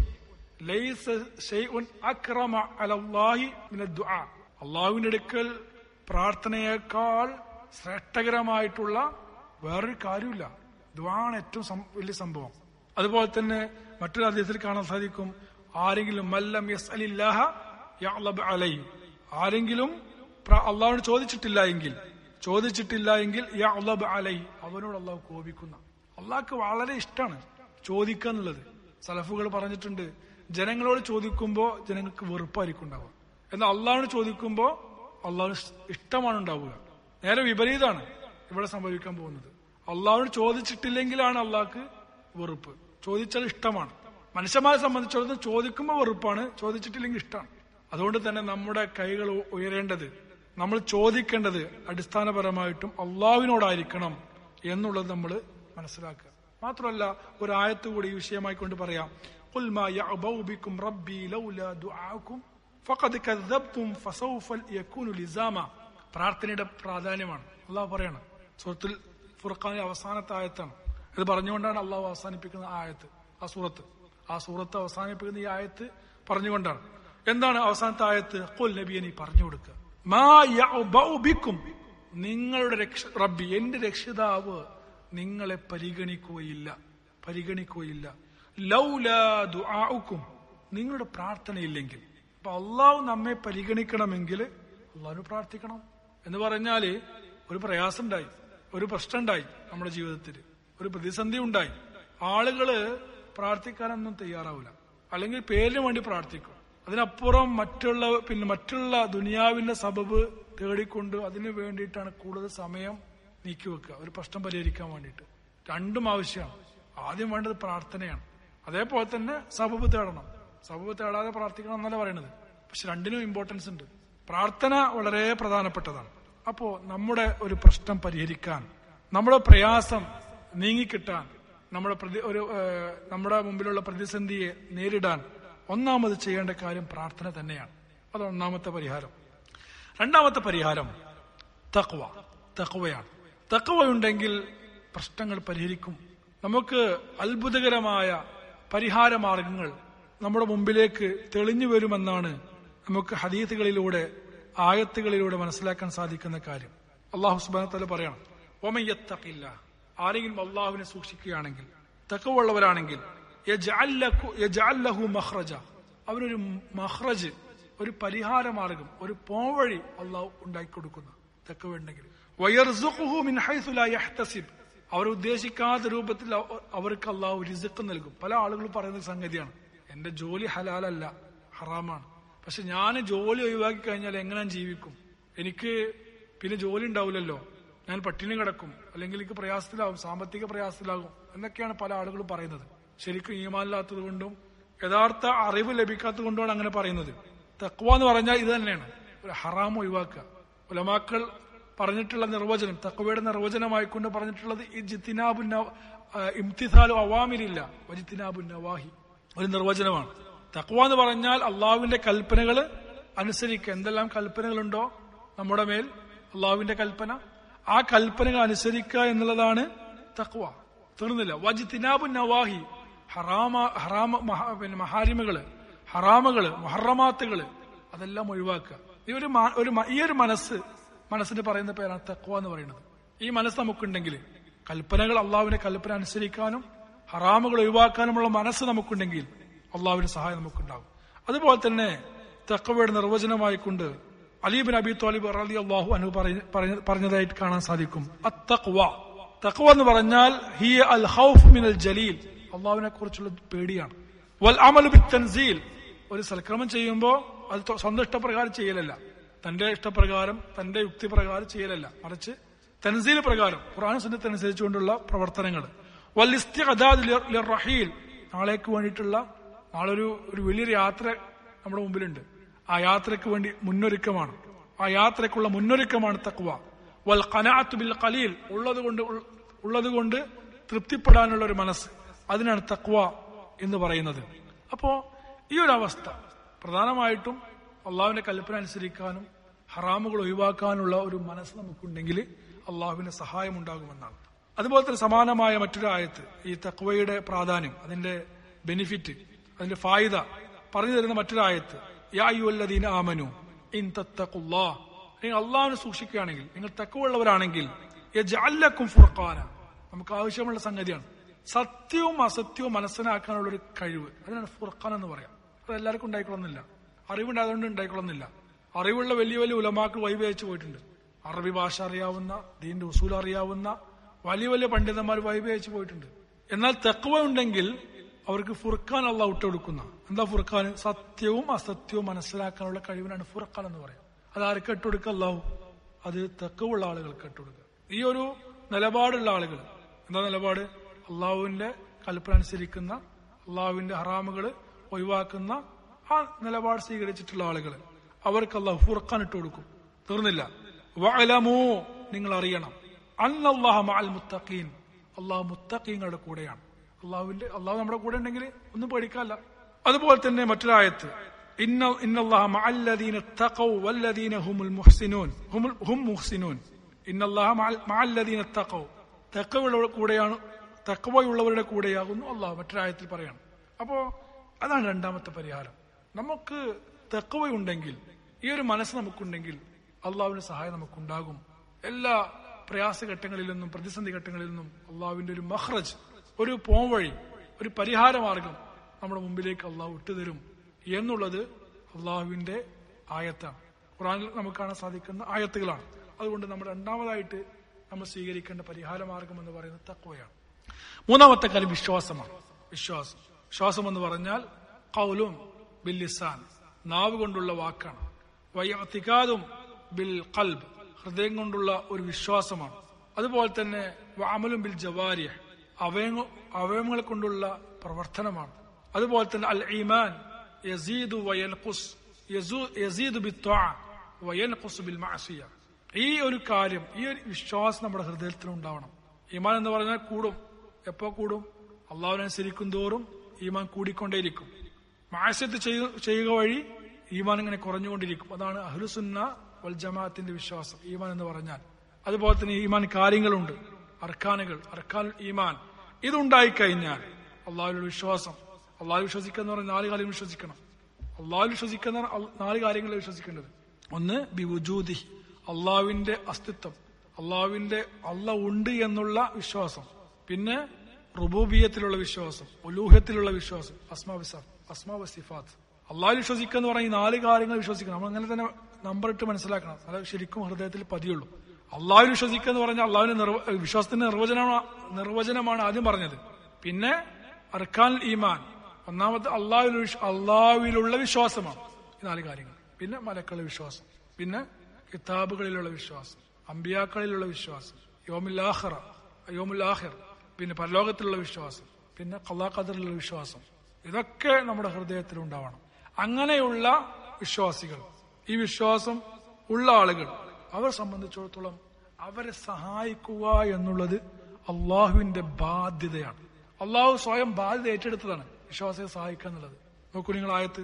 [SPEAKER 1] ലൈസ ഷൈഉൻ അക്രമ അലല്ലാഹി മിന ദുആ അള്ളാഹുവിന്റെ അടുക്കൽ പ്രാർത്ഥനയേക്കാൾ ശ്രേഷ്ഠകരമായിട്ടുള്ള വേറൊരു കാര്യമില്ല ദ്വാണ് ഏറ്റവും സം- വലിയ സംഭവം അതുപോലെ തന്നെ മറ്റൊരു അദ്ദേഹത്തിൽ കാണാൻ സാധിക്കും ആരെങ്കിലും മല്ലം യസ് അലില്ലാഹ യഅ്ലബ് അലൈ ആരെങ്കിലും പ്ര- അള്ളാഹുവിനോട് ചോദിച്ചിട്ടില്ല എങ്കിൽ ചോദിച്ചിട്ടില്ല എങ്കിൽ യഅ്ലബ് അലൈ അവനോട് അള്ളാഹു കോപിക്കുന്ന അള്ളാഹ്ക്ക് വളരെ ഇഷ്ടമാണ് ചോദിക്കുക എന്നുള്ളത് സലഫുകൾ പറഞ്ഞിട്ടുണ്ട് ജനങ്ങളോട് ചോദിക്കുമ്പോൾ ജനങ്ങൾക്ക് വെറുപ്പായിരിക്കും ഉണ്ടാവുക എന്നാൽ അള്ളാഹുവിന് ചോദിക്കുമ്പോൾ അള്ളാഹുന് ഇഷ്ടമാണ് ഉണ്ടാവുക നേരെ വിപരീതമാണ് ഇവിടെ സംഭവിക്കാൻ പോകുന്നത് അള്ളാഹുവിന് ചോദിച്ചിട്ടില്ലെങ്കിലാണ് അള്ളാഹ്ക്ക് വെറുപ്പ് ചോദിച്ചാൽ ഇഷ്ടമാണ് മനുഷ്യന്മാരെ സംബന്ധിച്ചിടത്തോളം ചോദിക്കുമ്പോൾ വെറുപ്പാണ് ചോദിച്ചിട്ടില്ലെങ്കിൽ ഇഷ്ടമാണ് അതുകൊണ്ട് തന്നെ നമ്മുടെ കൈകൾ ഉ- ഉയരേണ്ടത് നമ്മൾ ചോദിക്കേണ്ടത് അടിസ്ഥാനപരമായിട്ടും അള്ളാഹുവിനോടായിരിക്കണം എന്നുള്ളത് നമ്മൾ മനസ്സിലാക്കുക മാത്രമല്ല ഒരു ആയത്ത് കൂടി ഈ വിഷയമായി കൊണ്ട് പറയാം "ഖുൽ മാ യഅബഉ ബിക്കും റബ്ബി ലൗലാ ദുആഅക്കും ഫഖദ് കദ്ദബ്തും ഫസൗഫ യകൂനു ലിസാമ പ്രാർത്ഥനയുടെ പ്രാധാന്യമാണ് അള്ളാഹു പറയാണ് സൂറത്തുൽ ഫുർഖാനിലെ അവസാനത്തെ ആയത്താണ് ഇത് പറഞ്ഞുകൊണ്ടാണ് അള്ളാഹു അവസാനിപ്പിക്കുന്ന ആ ആയത്ത് ആ സൂറത്ത് ആ സൂറത്ത് അവസാനിപ്പിക്കുന്ന ഈ ആയത്ത് പറഞ്ഞുകൊണ്ടാണ് എന്താണ് അവസാനത്തെ ആയത്ത് ഖുൽ നബിയെ നീ പറഞ്ഞു കൊടുക്കുക മാ യഅബഉ ബിക്കും നിങ്ങളുടെ രക്ഷ റബ്ബി എന്റെ രക്ഷിതാവ് നിങ്ങളെ പരിഗണിക്കുകയില്ല പരിഗണിക്കുകയില്ല ലൗലാ ദുആഉക്കും നിങ്ങളുടെ പ്രാർത്ഥനയില്ലെങ്കിൽ അപ്പൊ അള്ളാഹു നമ്മെ പരിഗണിക്കണമെങ്കിൽ അള്ളാഹു പ്രാർത്ഥിക്കണം എന്ന് പറഞ്ഞാല് ഒരു പ്രയാസം ഉണ്ടായി ഒരു പ്രശ്നം ഉണ്ടായി നമ്മുടെ ജീവിതത്തിൽ ഒരു പ്രതിസന്ധി ഉണ്ടായി ആളുകള് പ്രാർത്ഥിക്കാനൊന്നും തയ്യാറാവില്ല അല്ലെങ്കിൽ പേരിന് വേണ്ടി പ്രാർത്ഥിക്കും അതിനപ്പുറം മറ്റുള്ള പിന്നെ മറ്റുള്ള ദുനിയാവിന്റെ സബബ് തേടിക്കൊണ്ട് അതിനു വേണ്ടിയിട്ടാണ് കൂടുതൽ സമയം നീക്കി വെക്കുക ഒരു പ്രശ്നം പരിഹരിക്കാൻ വേണ്ടിയിട്ട് രണ്ടും ആവശ്യമാണ് ആദ്യം വേണ്ടത് പ്രാർത്ഥനയാണ് അതേപോലെ തന്നെ സബബ് തേടണം സബബ് തേടാതെ പ്രാർത്ഥിക്കണം എന്നല്ല പറയുന്നത് പക്ഷെ രണ്ടിനും ഇമ്പോർട്ടൻസ് ഉണ്ട് പ്രാർത്ഥന വളരെ പ്രധാനപ്പെട്ടതാണ് അപ്പോ നമ്മുടെ ഒരു പ്രശ്നം പരിഹരിക്കാൻ നമ്മുടെ പ്രയാസം നീങ്ങിക്കിട്ടാൻ നമ്മുടെ പ്രതി ഒരു ഏഹ്, നമ്മുടെ മുമ്പിലുള്ള പ്രതിസന്ധിയെ നേരിടാൻ ഒന്നാമത് ചെയ്യേണ്ട കാര്യം പ്രാർത്ഥന തന്നെയാണ് അത് ഒന്നാമത്തെ പരിഹാരം രണ്ടാമത്തെ പരിഹാരം തക്വ തക്വയാണ് തക്വ ഉണ്ടെങ്കിൽ പ്രശ്നങ്ങൾ പരിഹരിക്കും നമുക്ക് അത്ഭുതകരമായ പരിഹാര മാർഗങ്ങൾ നമ്മുടെ മുമ്പിലേക്ക് തെളിഞ്ഞു വരുമെന്നാണ് നമുക്ക് ഹദീത്തുകളിലൂടെ ആയത്തുകളിലൂടെ മനസ്സിലാക്കാൻ സാധിക്കുന്ന കാര്യം അള്ളാഹു സുബാനത്തല പറയണം ഒമയ്യത്തക്കില്ല ആരെങ്കിലും അള്ളാഹുവിനെ സൂക്ഷിക്കുകയാണെങ്കിൽ തക്കവുള്ളവരാണെങ്കിൽ യജഅല്ലഹു മഖ്റജ അവനൊരു മഹ്റജ് ഒരു പരിഹാര മാർഗം ഒരു പോവഴി അള്ളാഹു ഉണ്ടാക്കി കൊടുക്കുന്ന തക്കവുണ്ടെങ്കിൽ വയർസുഖുഹു മിൻ ഹൈസു ലാ യഹ്തസിബ് അവർ ഉദ്ദേശിക്കാത്ത രൂപത്തിൽ അവ- അവർക്ക് അള്ളാഹു റിസുക്ക് നൽകും പല ആളുകളും പറയുന്ന ഒരു സംഗതിയാണ് എന്റെ ജോലി ഹലാലല്ല ഹറാമാണ് പക്ഷെ ഞാൻ ജോലി ഒഴിവാക്കി കഴിഞ്ഞാൽ എങ്ങനെ ഞാൻ ജീവിക്കും എനിക്ക് പിന്നെ ജോലി ഉണ്ടാവില്ലല്ലോ ഞാൻ പട്ടിണി കിടക്കും അല്ലെങ്കിൽ എനിക്ക് പ്രയാസത്തിലാകും സാമ്പത്തിക പ്രയാസത്തിലാകും എന്നൊക്കെയാണ് പല ആളുകളും പറയുന്നത് ശരിക്കും ഈമാനില്ലാത്തത് കൊണ്ടും യഥാർത്ഥ അറിവ് ലഭിക്കാത്തത് കൊണ്ടുമാണ് അങ്ങനെ പറയുന്നത് തക്വ എന്ന് പറഞ്ഞാൽ ഇത് തന്നെയാണ് ഒരു ഹറാം ഒഴിവാക്കുക ഉലമാക്കൾ പറഞ്ഞിട്ടുള്ള നിർവചനം തക്വയുടെ നിർവചനമായിക്കൊണ്ട് പറഞ്ഞിട്ടുള്ളത് ഈ ജിത്തിനാബു ഇംതിസാലു അവാമിലില്ല വജിത്തിനാബു നവാഹി ഒരു നിർവചനമാണ് തക്വ എന്ന് പറഞ്ഞാൽ അള്ളാഹുവിന്റെ കൽപ്പനകൾ അനുസരിക്കുക എന്തെല്ലാം കൽപ്പനകളുണ്ടോ നമ്മുടെ മേൽ അള്ളാഹുവിന്റെ കൽപ്പന ആ കൽപ്പനകൾ അനുസരിക്കുക എന്നുള്ളതാണ് തക്വ തീർന്നില്ല വജിത്തിനാബു നവാഹി ഹറാമ ഹറാമ മഹ- പിന്നെ മഹാരിമകള് ഹറാമകള് മഹറമാത്തുകള് അതെല്ലാം ഒഴിവാക്കുക ഈ ഒരു മാ- ഒരു മ- ഈ ഒരു മനസ്സ് മനസ്സിന് പറയുന്ന പേരാണ് തക്വ എന്ന് പറയുന്നത് ഈ മനസ്സ് നമുക്കുണ്ടെങ്കിൽ കൽപ്പനകൾ അള്ളാഹുവിന്റെ കൽപ്പന അനുസരിക്കാനും ഹറാമുകൾ ഒഴിവാക്കാനുമുള്ള മനസ്സ് നമുക്കുണ്ടെങ്കിൽ അള്ളാഹുവിന്റെ സഹായം നമുക്കുണ്ടാകും അതുപോലെ തന്നെ തക്കവയുടെ നിർവചനമായിക്കൊണ്ട് അലീബിൻ അബി തോലിബ് റലി അള്ളാഹു അനു പറഞ്ഞതായിട്ട് കാണാൻ സാധിക്കും അത്തക്വ തക്വ എന്ന് പറഞ്ഞാൽ ഹി അൽ ഹൗഫ് മിൻ അൽ ജലീൽ അള്ളാഹുവിനെ കുറിച്ചുള്ള പേടിയാണ് വൽ അമൽ ബി തൻസീൽ ഒരു സൽക്രമം ചെയ്യുമ്പോൾ അത് തൊ- സ്വന്തം ഇഷ്ടപ്രകാരം ചെയ്യലല്ല തന്റെ ഇഷ്ടപ്രകാരം തന്റെ യുക്തിപ്രകാരം ചെയ്യലല്ല മറിച്ച് തൻസീൽ പ്രകാരം ഖുർആൻ സുന്നത്തനുസരിച്ചുകൊണ്ടുള്ള പ്രവർത്തനങ്ങൾ വൽ ഇസ്തിഅദാദ് ലിർ- ലിർറഹീൽ നാളേക്ക് വേണ്ടിയിട്ടുള്ള നാളെ ഒരു ഒരു വലിയൊരു യാത്ര നമ്മുടെ മുമ്പിലുണ്ട് ആ യാത്രയ്ക്ക് വേണ്ടി മുന്നൊരുക്കമാണ് ആ യാത്രയ്ക്കുള്ള മുന്നൊരുക്കമാണ് തക്വ വൽ ഖനാഅത്ത് ബിൽ ഖലീൽ ഉള്ളത് കൊണ്ട് ഉള്ളത് കൊണ്ട് തൃപ്തിപ്പെടാനുള്ള ഒരു മനസ്സ് അതിനാണ് തക്വ എന്ന് പറയുന്നത് അപ്പോ ഈ ഒരു അവസ്ഥ പ്രധാനമായിട്ടും അള്ളാഹുവിന്റെ കൽപ്പന അനുസരിക്കാനും ഹറാമുകൾ ഒഴിവാക്കാനുള്ള ഒരു മനസ്സ് നമുക്കുണ്ടെങ്കിൽ അള്ളാഹുവിന്റെ സഹായം ഉണ്ടാകുമെന്നാണ് അതുപോലെ തന്നെ സമാനമായ മറ്റൊരു ആയത്ത് ഈ തക്വയുടെ പ്രാധാന്യം അതിന്റെ ബെനിഫിറ്റ് അതിന്റെ ഫായിദ പറഞ്ഞു തരുന്ന മറ്റൊരു ആയത്ത് യാ അയ്യുവല്ലദീന ആമനു ഇൻ തത്തഖുല്ലാ നിങ്ങൾ അള്ളാഹുവിനെ സൂക്ഷിക്കുകയാണെങ്കിൽ നിങ്ങൾ തക്കവുള്ളവരാണെങ്കിൽ യജ്അല്ലക്കും ഫുർഖാന നമുക്ക് ആവശ്യമുള്ള സംഗതിയാണ് സത്യവും അസത്യവും മനസ്സിലാക്കാനുള്ള ഒരു കഴിവ് അതിനാണ് ഫുർഖാൻ എന്ന് പറയാം അത് എല്ലാവർക്കും ഉണ്ടായിക്കൊള്ളുന്നില്ല അറിവുണ്ടായതുകൊണ്ട് ഉണ്ടായിക്കൊള്ളുന്നില്ല അറിവുള്ള വലിയ വലിയ ഉലമാക്കൾ വൈവേഹിച്ചു പോയിട്ടുണ്ട് അറബി ഭാഷ അറിയാവുന്ന ദീന്റെ ഉസൂൽ അറിയാവുന്ന വലിയ വലിയ പണ്ഡിതന്മാർ വൈവേഹിച്ചു പോയിട്ടുണ്ട് എന്നാൽ തെക്കുവ ഉണ്ടെങ്കിൽ അവർക്ക് ഫുർഖാൻ അള്ള വിട്ടുകൊടുക്കുന്ന എന്താ ഫുർഖാൻ സത്യവും അസത്യവും മനസ്സിലാക്കാനുള്ള കഴിവിനാണ് ഫുർഖാൻ എന്ന് പറയാം അത് ആർക്ക് ഇട്ടുകൊടുക്കുക അല്ലാഹു അത് തെക്കുവുള്ള ആളുകൾക്ക് ഇട്ടുകൊടുക്കുക ഈ ഒരു നിലപാടുള്ള ആളുകൾ എന്താ നിലപാട് അള്ളാഹുവിന്റെ കൽപ്പന അനുസരിക്കുന്ന അള്ളാഹുവിന്റെ ഹറാമുകൾ ഒഴിവാക്കുന്ന ആ നിലപാട് സ്വീകരിച്ചിട്ടുള്ള ആളുകൾ അവർക്ക് അള്ളാഹു ഫുർഖാൻ ഇട്ട് കൊടുക്കും തീർന്നില്ല വഅലമൂ നിങ്ങൾ അറിയണം അന്നല്ലാഹ മഅൽ മുത്തഖീൻ അള്ളാഹു മുത്തഖീങ്ങളുടെ കൂടെയാണ് അള്ളാഹുവിന്റെ അള്ളാഹു നമ്മുടെ കൂടെ ഉണ്ടെങ്കിൽ ഒന്നും പേടിക്കാല്ല അതുപോലെ തന്നെ മറ്റൊരായത്ത് ഇന്ന ഇന്നല്ലാഹ മഅല്ലദീന തഖൗ വല്ലദീന ഹുമുൽ മുഹ്സിനൂൻ ഹുമുൽ ഹും മുഹ്സിനൂൻ ഇന്നല്ലാഹ മഅൽ മഅല്ലദീന തഖൗ തഖവയുടെ കൂടെയാണ് തക്കവയുള്ളവരുടെ കൂടെയാകുന്നു അള്ളാഹു മറ്റൊരായത്തിൽ പറയാണ് അപ്പോ അതാണ് രണ്ടാമത്തെ പരിഹാരം നമുക്ക് തക്കവയുണ്ടെങ്കിൽ ഈ ഒരു മനസ്സ് നമുക്കുണ്ടെങ്കിൽ അള്ളാഹുവിന്റെ സഹായം നമുക്കുണ്ടാകും എല്ലാ പ്രയാസഘട്ടങ്ങളിൽ നിന്നും പ്രതിസന്ധി ഘട്ടങ്ങളിൽ നിന്നും അള്ളാഹുവിന്റെ ഒരു മഹ്റജ് ഒരു പോംവഴി ഒരു പരിഹാര മാർഗം നമ്മുടെ മുമ്പിലേക്ക് അള്ളാഹു ഇട്ടുതരും എന്നുള്ളത് അള്ളാഹുവിന്റെ ആയത്താണ് ഖുറാനിൽ നമുക്ക് കാണാൻ സാധിക്കുന്ന ആയത്തുകളാണ് അതുകൊണ്ട് നമ്മൾ രണ്ടാമതായിട്ട് നമ്മൾ സ്വീകരിക്കേണ്ട പരിഹാര മാർഗം എന്ന് പറയുന്നത് തക്വയാണ് മൂന്നാമത്തെ കാര്യം വിശ്വാസമാണ് വിശ്വാസം വിശ്വാസം എന്ന് പറഞ്ഞാൽ കൗലും ബിൽ ലിസാൻ നാവ് കൊണ്ടുള്ള വാക്കാണ് വയ്യത്തിക്കാതും ബിൽ കൽബ് ഹൃദയം കൊണ്ടുള്ള ഒരു വിശ്വാസമാണ് അതുപോലെ തന്നെ വാമലും ബിൽ ജവാരിയ അവയവ അവയവങ്ങളെ കൊണ്ടുള്ള പ്രവർത്തനമാണ് അതുപോലെ തന്നെ അൽ ഈമാൻ യസീദു വയൻഖുസ് യസു- യസീദു ബിത്വാ വയൻഖുസ് ബിൽ മഅസിയ ഈ ഒരു കാര്യം ഈ ഒരു വിശ്വാസം നമ്മുടെ ഹൃദയത്തിൽ ഉണ്ടാവണം ഈമാൻ എന്ന് പറഞ്ഞാൽ കൂടും എപ്പോ കൂടും അള്ളാഹുവിനനുസരിക്കും തോറും ഈമാൻ കൂടിക്കൊണ്ടേയിരിക്കും മാസ്യത്ത് ചെയ്യുക വഴി ഈമാൻ ഇങ്ങനെ കുറഞ്ഞുകൊണ്ടിരിക്കും അതാണ് അഹ്ലുസുന്ന വൽ ജമാഅത്തിന്റെ വിശ്വാസം ഈമാൻ എന്ന് പറഞ്ഞാൽ അതുപോലെ തന്നെ ഈമാൻ കാര്യങ്ങളുണ്ട് അർക്കാനുകൾ അർക്കാൻ ഈമാൻ ഇതുണ്ടായി കഴിഞ്ഞാൽ അള്ളാഹുവിന്റെ വിശ്വാസം അള്ളാഹു വിശ്വസിക്കുക എന്ന് പറഞ്ഞാൽ നാല് കാര്യം വിശ്വസിക്കണം അള്ളാഹു വിശ്വസിക്കുന്ന അൽ- നാല് കാര്യങ്ങളെ വിശ്വസിക്കേണ്ടത് ഒന്ന് ബിവുജൂദി അള്ളാഹുവിന്റെ അസ്തിത്വം അള്ളാഹുവിന്റെ അള്ള ഉണ്ട് എന്നുള്ള വിശ്വാസം പിന്നെ റുബൂബിയത്തിലുള്ള വിശ്വാസം ഉലൂഹ്യത്തിലുള്ള വിശ്വാസം അസ്മാ വിസാഫ് അസ്മാ വസിഫാത്ത് അള്ളാഹു വിശ്വസിക്കുക എന്ന് പറഞ്ഞ ഈ നാല് കാര്യങ്ങൾ വിശ്വസിക്കണം നമ്മൾ അങ്ങനെ തന്നെ നമ്പർ ഇട്ട് മനസ്സിലാക്കണം അത് ശരിക്കും ഹൃദയത്തിൽ പതിയുള്ളൂ അള്ളാഹു വിശ്വസിക്കുക എന്ന് പറഞ്ഞാൽ അള്ളാഹുവിന്റെ നിർവ- വിശ്വാസത്തിന്റെ നിർവചനമാണ് നിർവചനമാണ് ആദ്യം പറഞ്ഞത് പിന്നെ അർക്കാൻ ഈമാൻ ഒന്നാമത്തെ അള്ളാഹുവിൽ അള്ളാഹുവിലുള്ള വിശ്വാസമാണ് ഈ നാല് കാര്യങ്ങൾ പിന്നെ മലക്കളുടെ വിശ്വാസം പിന്നെ കിതാബുകളിലുള്ള വിശ്വാസം അമ്പിയാക്കളിലുള്ള വിശ്വാസം യോമുല്ലാഹറ യോമുല്ലാഹിർ പിന്നെ പരലോകത്തിലുള്ള വിശ്വാസം പിന്നെ കള്ളാഖദറിലുള്ള വിശ്വാസം ഇതൊക്കെ നമ്മുടെ ഹൃദയത്തിൽ ഉണ്ടാവണം അങ്ങനെയുള്ള വിശ്വാസികൾ ഈ വിശ്വാസം ഉള്ള ആളുകൾ അവരെ സംബന്ധിച്ചിടത്തോളം അവരെ സഹായിക്കുക എന്നുള്ളത് അള്ളാഹുവിന്റെ ബാധ്യതയാണ് അള്ളാഹു സ്വയം ബാധ്യത ഏറ്റെടുത്തതാണ് വിശ്വാസിയെ സഹായിക്കുക എന്നുള്ളത് നോക്കൂ നിങ്ങൾ ആയത്ത്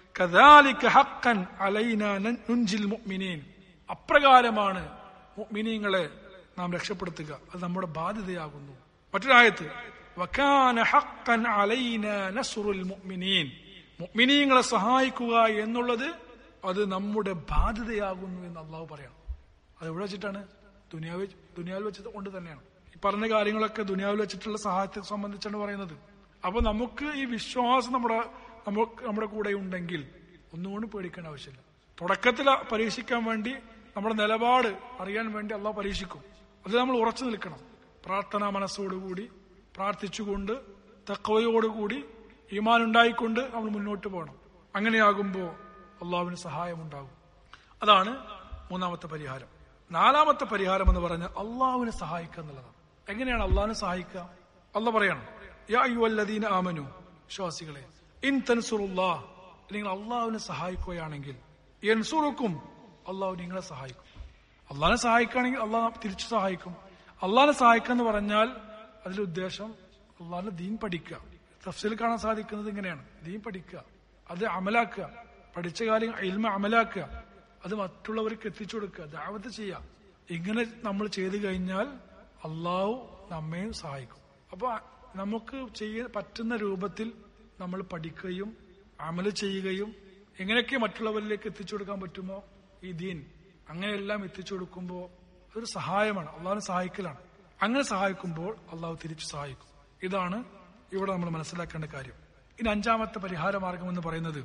[SPEAKER 1] കദാലിക ഹഖൻ അലൈനാ നൻ- നുൻജിൽ മുഅ്മിനീൻ അപ്രകാരമാണ് മുഅ്മിനീങ്ങളെ നാം രക്ഷപ്പെടുത്തുക അത് നമ്മുടെ ബാധ്യതയാകുന്നു മറ്റൊരായത്ത് വകാന ഹഖൻ അലൈനാ നസ്റുൽ മുഅ്മിനീൻ മുഅ്മിനീങ്ങളെ സഹായിക്കുക എന്നുള്ളത് അത് നമ്മുടെ ബാധ്യതയാകുന്നു എന്ന് അള്ളാഹു പറയണം അത് എവിടെ വെച്ചിട്ടാണ് ദുനിയാവ് ദുനിയാവിൽ വെച്ചത് കൊണ്ട് തന്നെയാണ് ഈ പറഞ്ഞ കാര്യങ്ങളൊക്കെ ദുനിയാവിൽ വെച്ചിട്ടുള്ള സഹായത്തെ സംബന്ധിച്ചാണ് പറയുന്നത് അപ്പൊ നമുക്ക് ഈ വിശ്വാസം നമ്മുടെ നമുക്ക് നമ്മുടെ കൂടെ ഉണ്ടെങ്കിൽ ഒന്നുകൊണ്ടും പേടിക്കേണ്ട ആവശ്യമില്ല തുടക്കത്തിൽ പരീക്ഷിക്കാൻ വേണ്ടി നമ്മുടെ നിലപാട് അറിയാൻ വേണ്ടി അള്ളാഹ് പരീക്ഷിക്കും അത് നമ്മൾ ഉറച്ചു നിൽക്കണം പ്രാർത്ഥനാ മനസ്സോടുകൂടി പ്രാർത്ഥിച്ചുകൊണ്ട് തക്കവയോടുകൂടി ഈമാൻ ഉണ്ടായിക്കൊണ്ട് നമ്മൾ മുന്നോട്ട് പോകണം അങ്ങനെയാകുമ്പോൾ അള്ളാഹുവിന് സഹായമുണ്ടാകും അതാണ് മൂന്നാമത്തെ പരിഹാരം നാലാമത്തെ പരിഹാരം എന്ന് പറഞ്ഞാൽ അള്ളാഹുവിനെ സഹായിക്കുക എന്നുള്ളതാണ് എങ്ങനെയാണ് അള്ളാഹിനെ സഹായിക്കുക അല്ല പറയണം യാ അയ്യുവല്ലദീന ആമനു വിശ്വാസികളെ ഇൻ തൻസുറുല്ലാ നിങ്ങൾ അള്ളാഹുവിനെ സഹായിക്കുകയാണെങ്കിൽ എൻസുറുക്കും അള്ളാഹു നിങ്ങളെ സഹായിക്കും അള്ളാഹിനെ സഹായിക്കുകയാണെങ്കിൽ അള്ളാഹ് തിരിച്ചു സഹായിക്കും അള്ളാഹിനെ സഹായിക്കുക എന്ന് പറഞ്ഞാൽ അതിന്റെ ഉദ്ദേശം അള്ളാഹിന്റെ ദീൻ പഠിക്കുക തഫ്സീൽ കാണാൻ സാധിക്കുന്നത് ഇങ്ങനെയാണ് ദീൻ പഠിക്കുക അത് അമലാക്കുക പഠിച്ച കാര്യം ഇൽമ അമലാക്കുക അത് മറ്റുള്ളവർക്ക് എത്തിച്ചു കൊടുക്കുക ദാവത്ത് ചെയ്യുക ഇങ്ങനെ നമ്മൾ ചെയ്തു കഴിഞ്ഞാൽ അള്ളാഹു നമ്മെയും സഹായിക്കും അപ്പൊ നമുക്ക് ചെയ്യാൻ പറ്റുന്ന രൂപത്തിൽ നമ്മൾ പഠിക്കുകയും അമല് ചെയ്യുകയും എങ്ങനെയൊക്കെ മറ്റുള്ളവരിലേക്ക് എത്തിച്ചു കൊടുക്കാൻ പറ്റുമോ ഈ ദീൻ അങ്ങനെയെല്ലാം എത്തിച്ചു കൊടുക്കുമ്പോൾ അതൊരു സഹായമാണ് അള്ളാഹിനെ സഹായിക്കലാണ് അങ്ങനെ സഹായിക്കുമ്പോൾ അള്ളാഹു തിരിച്ചു സഹായിക്കും ഇതാണ് ഇവിടെ നമ്മൾ മനസ്സിലാക്കേണ്ട കാര്യം ഇനി അഞ്ചാമത്തെ പരിഹാര മാർഗം എന്ന് പറയുന്നത്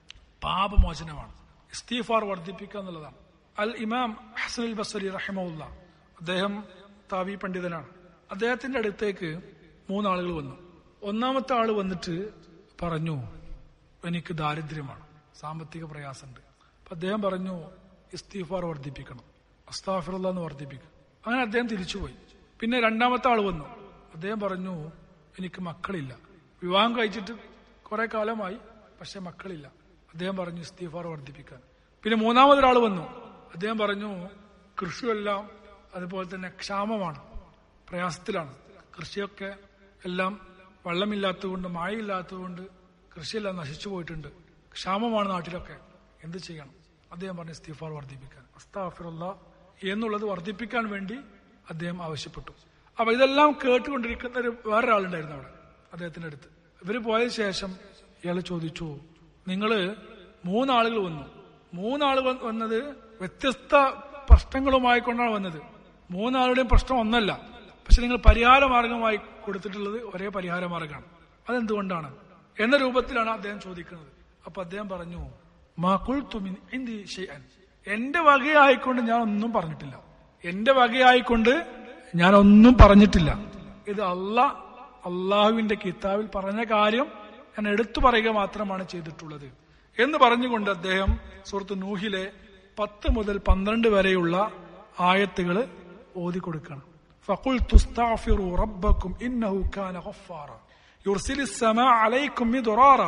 [SPEAKER 1] പാപമോചനമാണ് ഇസ്തീഫാർ വർദ്ധിപ്പിക്കുക എന്നുള്ളതാണ് അൽ ഇമാം ഹസൻ അൽ ബസരി റഹിമുല്ല അദ്ദേഹം താവി പണ്ഡിതനാണ് അദ്ദേഹത്തിന്റെ അടുത്തേക്ക് മൂന്നാളുകൾ വന്നു ഒന്നാമത്തെ ആള് വന്നിട്ട് പറഞ്ഞു എനിക്ക് ദാരിദ്ര്യമാണ് സാമ്പത്തിക പ്രയാസമുണ്ട് അപ്പൊ അദ്ദേഹം പറഞ്ഞു ഇസ്തീഫാർ വർദ്ധിപ്പിക്കണം അസ്താഫിറുള്ള എന്ന് വർദ്ധിപ്പിക്കും അങ്ങനെ അദ്ദേഹം തിരിച്ചുപോയി പിന്നെ രണ്ടാമത്തെ ആൾ വന്നു അദ്ദേഹം പറഞ്ഞു എനിക്ക് മക്കളില്ല വിവാഹം കഴിച്ചിട്ട് കുറെ കാലമായി പക്ഷെ മക്കളില്ല അദ്ദേഹം പറഞ്ഞു ഇസ്തീഫാർ വർദ്ധിപ്പിക്കാൻ പിന്നെ മൂന്നാമതൊരാൾ വന്നു അദ്ദേഹം പറഞ്ഞു കൃഷിയെല്ലാം അതുപോലെ തന്നെ ക്ഷാമമാണ് പ്രയാസത്തിലാണ് കൃഷിയൊക്കെ എല്ലാം വെള്ളമില്ലാത്തതുകൊണ്ട് മഴയില്ലാത്തതുകൊണ്ട് കൃഷിയെല്ലാം നശിച്ചു പോയിട്ടുണ്ട് ക്ഷാമമാണ് നാട്ടിലൊക്കെ എന്ത് ചെയ്യണം അദ്ദേഹം പറഞ്ഞു ഇസ്തീഫാർ വർദ്ധിപ്പിക്കാൻ അസ്താഫിറുള്ള എന്നുള്ളത് വർദ്ധിപ്പിക്കാൻ വേണ്ടി അദ്ദേഹം ആവശ്യപ്പെട്ടു അപ്പൊ ഇതെല്ലാം കേട്ടുകൊണ്ടിരിക്കുന്ന ഒരു വേറൊരാളുണ്ടായിരുന്നു അവിടെ അദ്ദേഹത്തിന്റെ അടുത്ത് ഇവര് പോയ ശേഷം ഇയാൾ ചോദിച്ചു നിങ്ങള് മൂന്നാളുകൾ വന്നു മൂന്നാൾ വ- വന്നത് വ്യത്യസ്ത പ്രശ്നങ്ങളുമായി കൊണ്ടാണ് വന്നത് മൂന്നാളുടെയും പ്രശ്നം ഒന്നല്ല പക്ഷെ നിങ്ങൾ പരിഹാര മാർഗമായി കൊടുത്തിട്ടുള്ളത് ഒരേ പരിഹാര മാർഗമാണ് അതെന്തുകൊണ്ടാണ് എന്ന രൂപത്തിലാണ് അദ്ദേഹം ചോദിക്കുന്നത് അപ്പൊ അദ്ദേഹം പറഞ്ഞു മാക്കുൾ തുമിൻ എന്തി ഷെയ്അൻ എന്റെ വകയായിക്കൊണ്ട് ഞാൻ ഒന്നും പറഞ്ഞിട്ടില്ല എന്റെ വകയായിക്കൊണ്ട് ഞാനൊന്നും പറഞ്ഞിട്ടില്ല ഇത് അല്ല അള്ളാഹുവിന്റെ കിതാബിൽ പറഞ്ഞ കാര്യം ഞാൻ എടുത്തു പറയുക മാത്രമാണ് ചെയ്തിട്ടുള്ളത് എന്ന് പറഞ്ഞുകൊണ്ട് അദ്ദേഹം സുഹൃത്ത് നൂഹിലെ പത്ത് മുതൽ പന്ത്രണ്ട് വരെയുള്ള ആയത്തുകൾ ഓതി കൊടുക്കണം ഫഖുൽ തുസ്താഫിറു റബ്ബക്കും ഇന്നഹു കാന ഗഫാറ യുർസിലി السماء عليكم مدرارا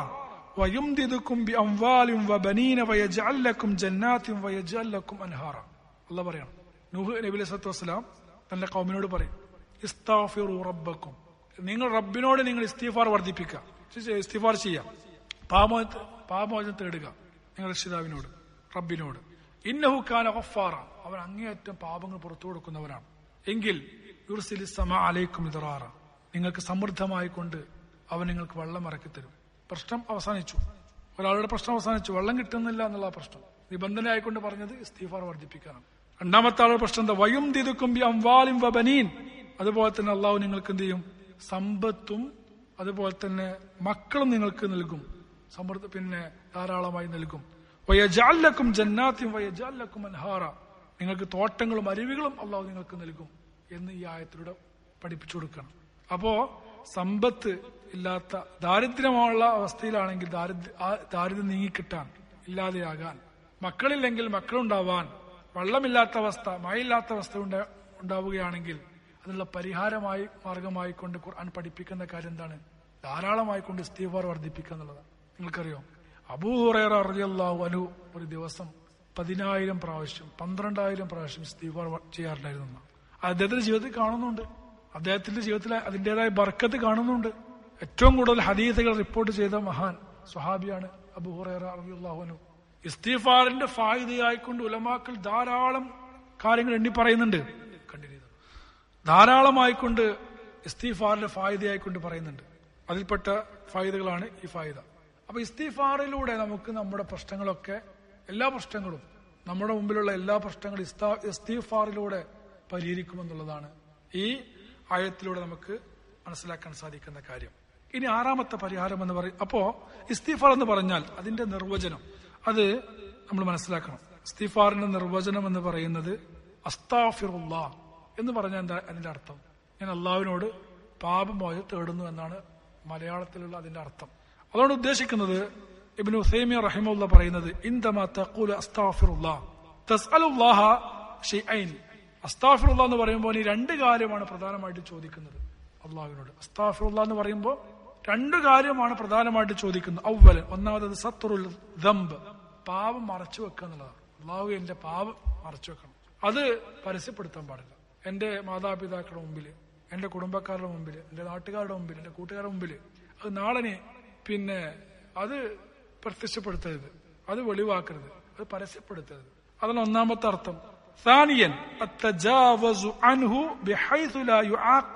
[SPEAKER 1] ويمددكم بأموال وبنين ويجعل لكم جنات ويجعل لكم أنهارا الله പറയണം നൂഹ് നബി അലൈഹി സ്വലത്തു വസ്സലാം തന്റെ കൗമിനോട് പറയും ഇസ്താഫിറു റബ്ബക്കും നിങ്ങൾ റബ്ബിനോട് നിങ്ങൾ ഇസ്തീഫാർ വർദ്ധിപ്പിക്കുക ഇസ്തീഫാർ ചെയ്യാം പാമോ പാമോചനം തേടുക നിങ്ങൾ രക്ഷിതാവിനോട് റബ്ബിനോട് ഇന്നഹു ഖാന ഗഫാറ അവൻ അങ്ങേയറ്റം പാപങ്ങൾ പുറത്തു കൊടുക്കുന്നവനാണ് എങ്കിൽ യുർസിലി സമ അലൈക്കും ഇതറാറ നിങ്ങൾക്ക് സമൃദ്ധമായി കൊണ്ട് അവൻ നിങ്ങൾക്ക് വെള്ളം ഇറക്കി തരും പ്രശ്നം അവസാനിച്ചു ഒരാളുടെ പ്രശ്നം അവസാനിച്ചു വെള്ളം കിട്ടുന്നില്ല എന്നുള്ള പ്രശ്നം നിബന്ധനയായിക്കൊണ്ട് പറഞ്ഞത് ഇസ്തീഫാർ വർദ്ധിപ്പിക്കാനാണ് രണ്ടാമത്തെ ആളുടെ പ്രശ്നം എന്താ വയും ദിതുക്കും അംവാലും വബനീൻ അതുപോലെ തന്നെ അള്ളാഹു നിങ്ങൾക്ക് എന്ത് ചെയ്യും സമ്പത്തും അതുപോലെ തന്നെ മക്കളും നിങ്ങൾക്ക് നൽകും സമൃദ്ധ പിന്നെ ധാരാളമായി നൽകും വയജാലക്കും ജന്നാത്തിയും വയജാലക്കും അൻഹാറ നിങ്ങൾക്ക് തോട്ടങ്ങളും അരുവികളും അള്ളാഹു നിങ്ങൾക്ക് നൽകും എന്ന് ഈ ആയത്തിലൂടെ പഠിപ്പിച്ചു കൊടുക്കണം അപ്പോ സമ്പത്ത് ഇല്ലാത്ത ദാരിദ്ര്യമുള്ള അവസ്ഥയിലാണെങ്കിൽ ദാരിദ്ര്യ ആ ദാരിദ്ര്യം നീങ്ങിക്കിട്ടാൻ ഇല്ലാതെയാകാൻ മക്കളില്ലെങ്കിൽ മക്കളുണ്ടാവാൻ വെള്ളമില്ലാത്ത അവസ്ഥ മഴയില്ലാത്ത അവസ്ഥ ഉണ്ടാ- ഉണ്ടാവുകയാണെങ്കിൽ അതിനുള്ള പരിഹാരമായി മാർഗമായി കൊണ്ട് ഖുർആൻ പഠിപ്പിക്കുന്ന കാര്യം എന്താണ് ധാരാളമായി കൊണ്ട് ഇസ്തീഫാർ വർദ്ധിപ്പിക്കുക എന്നുള്ളതാണ് നിങ്ങൾക്കറിയോ അബൂഹുറേറ അറിയാഹു അനു ഒരു ദിവസം പതിനായിരം പ്രാവശ്യം പന്ത്രണ്ടായിരം പ്രാവശ്യം ഇസ്തീഫാർ വ- ചെയ്യാറുണ്ടായിരുന്നു എന്നാണ്. അദ്ദേഹത്തിന്റെ ജീവിതത്തിൽ കാണുന്നുണ്ട് അദ്ദേഹത്തിന്റെ ജീവിതത്തിൽ അതിന്റേതായ ബർക്കത്ത് കാണുന്നുണ്ട് ഏറ്റവും കൂടുതൽ ഹദീസുകൾ റിപ്പോർട്ട് ചെയ്ത മഹാൻ സ്വഹാബിയാണ് അബൂഹുറേറ അറിയാഹു അനു ഇസ്തീഫാറിന്റെ ഫായിദയായിക്കൊണ്ട് ഉലമാക്കൾ ധാരാളം കാര്യങ്ങൾ എണ്ണി പറയുന്നുണ്ട് കണ്ടിന്യൂ ചെയ്തോ. ധാരാളമായിക്കൊണ്ട് ഇസ്തീഫാറിന്റെ ഫായിദയായിക്കൊണ്ട് പറയുന്നുണ്ട് അതിൽപ്പെട്ട ഫായിദകളാണ് ഈ ഫായിദ അപ്പൊ ഇസ്തീഫാറിലൂടെ നമുക്ക് നമ്മുടെ പ്രശ്നങ്ങളൊക്കെ എല്ലാ പ്രശ്നങ്ങളും നമ്മുടെ മുമ്പിലുള്ള എല്ലാ പ്രശ്നങ്ങളും ഇസ്താ- ഇസ്തീഫാറിലൂടെ പരിഹരിക്കുമെന്നുള്ളതാണ് ഈ ആയത്തിലൂടെ നമുക്ക് മനസ്സിലാക്കാൻ സാധിക്കുന്ന കാര്യം ഇനി ആറാമത്തെ പരിഹാരം എന്ന് പറയും അപ്പോ ഇസ്തീഫാർ എന്ന് പറഞ്ഞാൽ അതിന്റെ നിർവചനം അത് നമ്മൾ മനസ്സിലാക്കണം ഇസ്തീഫാറിന്റെ നിർവചനം എന്ന് പറയുന്നത് അസ്താഫിറുല്ലാ എന്ന് പറഞ്ഞാൽ എന്താ അതിന്റെ അർത്ഥം ഞാൻ അള്ളാഹുവിനോട് പാപമോച തേടുന്നു എന്നാണ് മലയാളത്തിലുള്ള അതിന്റെ അർത്ഥം അതുകൊണ്ട് ഉദ്ദേശിക്കുന്നത് ഇബ്നു ഉസൈമി റഹിമുള്ള പറയുന്നത് ഇന്തമാ തഖൂല അസ്താഫിറുല്ലാ തസ്അലുല്ലാഹ ഷൈഅൈൻ അസ്താഫിറുല്ല എന്ന് പറയുമ്പോൾ ഈ രണ്ട് കാര്യമാണ് പ്രധാനമായിട്ട് ചോദിക്കുന്നത് അള്ളാഹുവിനോട് അസ്താഫിറുല്ല എന്ന് പറയുമ്പോൾ രണ്ട് കാര്യമാണ് പ്രധാനമായിട്ട് ചോദിക്കുന്നത് ഔവല് ഒന്നാമത് സത്തുറുൽ ദമ്പ് പാപം മറച്ചു വെക്കുക എന്നുള്ളതാണ് അള്ളാഹു എന്റെ പാപം മറച്ചു വെക്കണം അത് പരസ്യപ്പെടുത്താൻ പാടില്ല എന്റെ മാതാപിതാക്കളുടെ മുമ്പിൽ എന്റെ കുടുംബക്കാരുടെ മുമ്പിൽ എന്റെ നാട്ടുകാരുടെ മുമ്പിൽ എന്റെ കൂട്ടുകാരുടെ മുമ്പിൽ അത് നാളെ പിന്നെ അത് പ്രത്യക്ഷപ്പെടുത്തരുത് അത് വെളിവാക്കരുത് അത് പരസ്യപ്പെടുത്തരുത് അതാണ് ഒന്നാമത്തെ അർത്ഥം ثانيا التجاوز عنه بحيث لا يعاق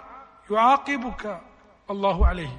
[SPEAKER 1] يعاقبك الله عليه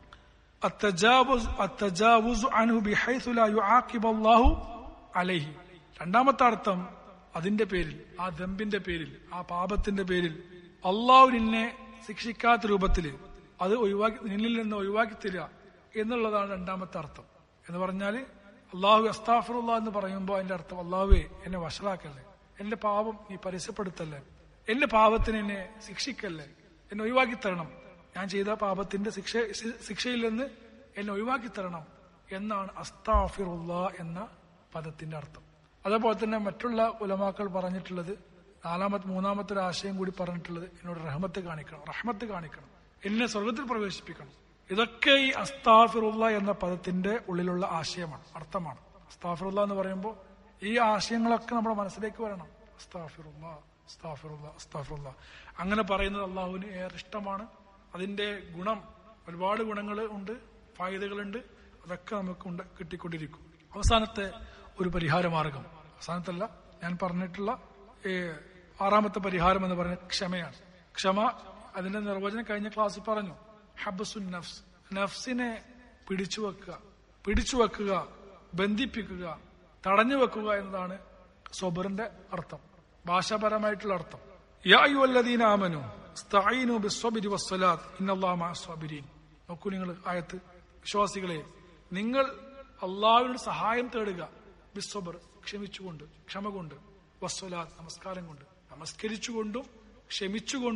[SPEAKER 1] التجاوز التجاوز عنه بحيث لا يعاقب الله عليه രണ്ടാമത്തെ അർത്ഥം അതിന്റെ പേരിൽ ആ ദമ്പിന്റെ പേരിൽ ആ പാപത്തിന്റെ പേരിൽ അള്ളാഹു നിന്നെ ശിക്ഷിക്കാത്ത രൂപത്തിൽ അത് ഒഴിവാക്കി നിന്നിൽ നിന്ന് ഒഴിവാക്കി തരിക എന്നുള്ളതാണ് രണ്ടാമത്തെ അർത്ഥം എന്ന് പറഞ്ഞാൽ അള്ളാഹു അസ്താഫറുള്ള എന്ന് പറയുമ്പോൾ അതിന്റെ അർത്ഥം അള്ളാഹുവേ എന്നെ വഷളാക്കല്ലേ എന്റെ പാപം നീ പരസ്യപ്പെടുത്തല്ലേ എന്റെ പാപത്തിന് എന്നെ ശിക്ഷിക്കല്ലേ എന്നെ ഒഴിവാക്കി തരണം ഞാൻ ചെയ്ത പാപത്തിന്റെ ശിക്ഷ ശിക്ഷയിൽ നിന്ന് എന്നെ ഒഴിവാക്കി തരണം എന്നാണ് അസ്താഫിറുള്ള എന്ന പദത്തിന്റെ അർത്ഥം അതേപോലെ തന്നെ മറ്റുള്ള ഉലമാക്കൾ പറഞ്ഞിട്ടുള്ളത് നാലാമത്തെ മൂന്നാമത്തെ ഒരു ആശയം കൂടി പറഞ്ഞിട്ടുള്ളത് എന്നോട് റഹ്മത്ത് കാണിക്കണം റഹ്മത്ത് കാണിക്കണം എന്നെ സ്വർഗത്തിൽ പ്രവേശിപ്പിക്കണം ഇതൊക്കെ ഈ അസ്താഫിറുള്ള എന്ന പദത്തിന്റെ ഉള്ളിലുള്ള ആശയമാണ് അർത്ഥമാണ് അസ്താഫിറുള്ള എന്ന് പറയുമ്പോൾ ഈ ആശയങ്ങളൊക്കെ നമ്മുടെ മനസ്സിലേക്ക് വരണം അസ്താഫിറുള്ള അസ്താഫിറുള്ള അസ്താഫിറുള്ള അങ്ങനെ പറയുന്നത് അള്ളാഹുവിന് ഏറെ ഇഷ്ടമാണ് അതിന്റെ ഗുണം ഒരുപാട് ഗുണങ്ങൾ ഉണ്ട് ഫായിദകളുണ്ട് അതൊക്കെ നമുക്ക് ഉണ്ട് കിട്ടിക്കൊണ്ടിരിക്കും അവസാനത്തെ ഒരു പരിഹാര മാർഗം അവസാനത്തല്ല ഞാൻ പറഞ്ഞിട്ടുള്ള ഏ, ആറാമത്തെ പരിഹാരം എന്ന് പറയുന്നത് ക്ഷമയാണ് ക്ഷമ അതിന്റെ നിർവചനം കഴിഞ്ഞ ക്ലാസ്സിൽ പറഞ്ഞു ഹബസുൻ നഫ്സ് നഫ്സിനെ പിടിച്ചു വെക്കുക പിടിച്ചു വെക്കുക ബന്ധിപ്പിക്കുക തടഞ്ഞു വെക്കുക എന്നതാണ് സൊബറിന്റെ അർത്ഥം ഭാഷാപരമായിട്ടുള്ള അർത്ഥം യാ അയ്യുഹല്ലദീന ആമനു ഇസ്തഈനു ബിസ്സബ്രി വസ്സലാത്ത് ഇന്നല്ലാഹ മഅസ് സാബിരീൻ നോക്കൂ നിങ്ങൾ ആയത്ത് വിശ്വാസികളെ നിങ്ങൾ അള്ളാഹുവിനോട് സഹായം തേടുക ബിസ്സബർ ക്ഷമിച്ചുകൊണ്ട് ക്ഷമ കൊണ്ട് വസ്വലാത്ത് നമസ്കാരം കൊണ്ട് നമസ്കരിച്ചുകൊണ്ടും ക്ഷമിച്ചുകൊണ്ടും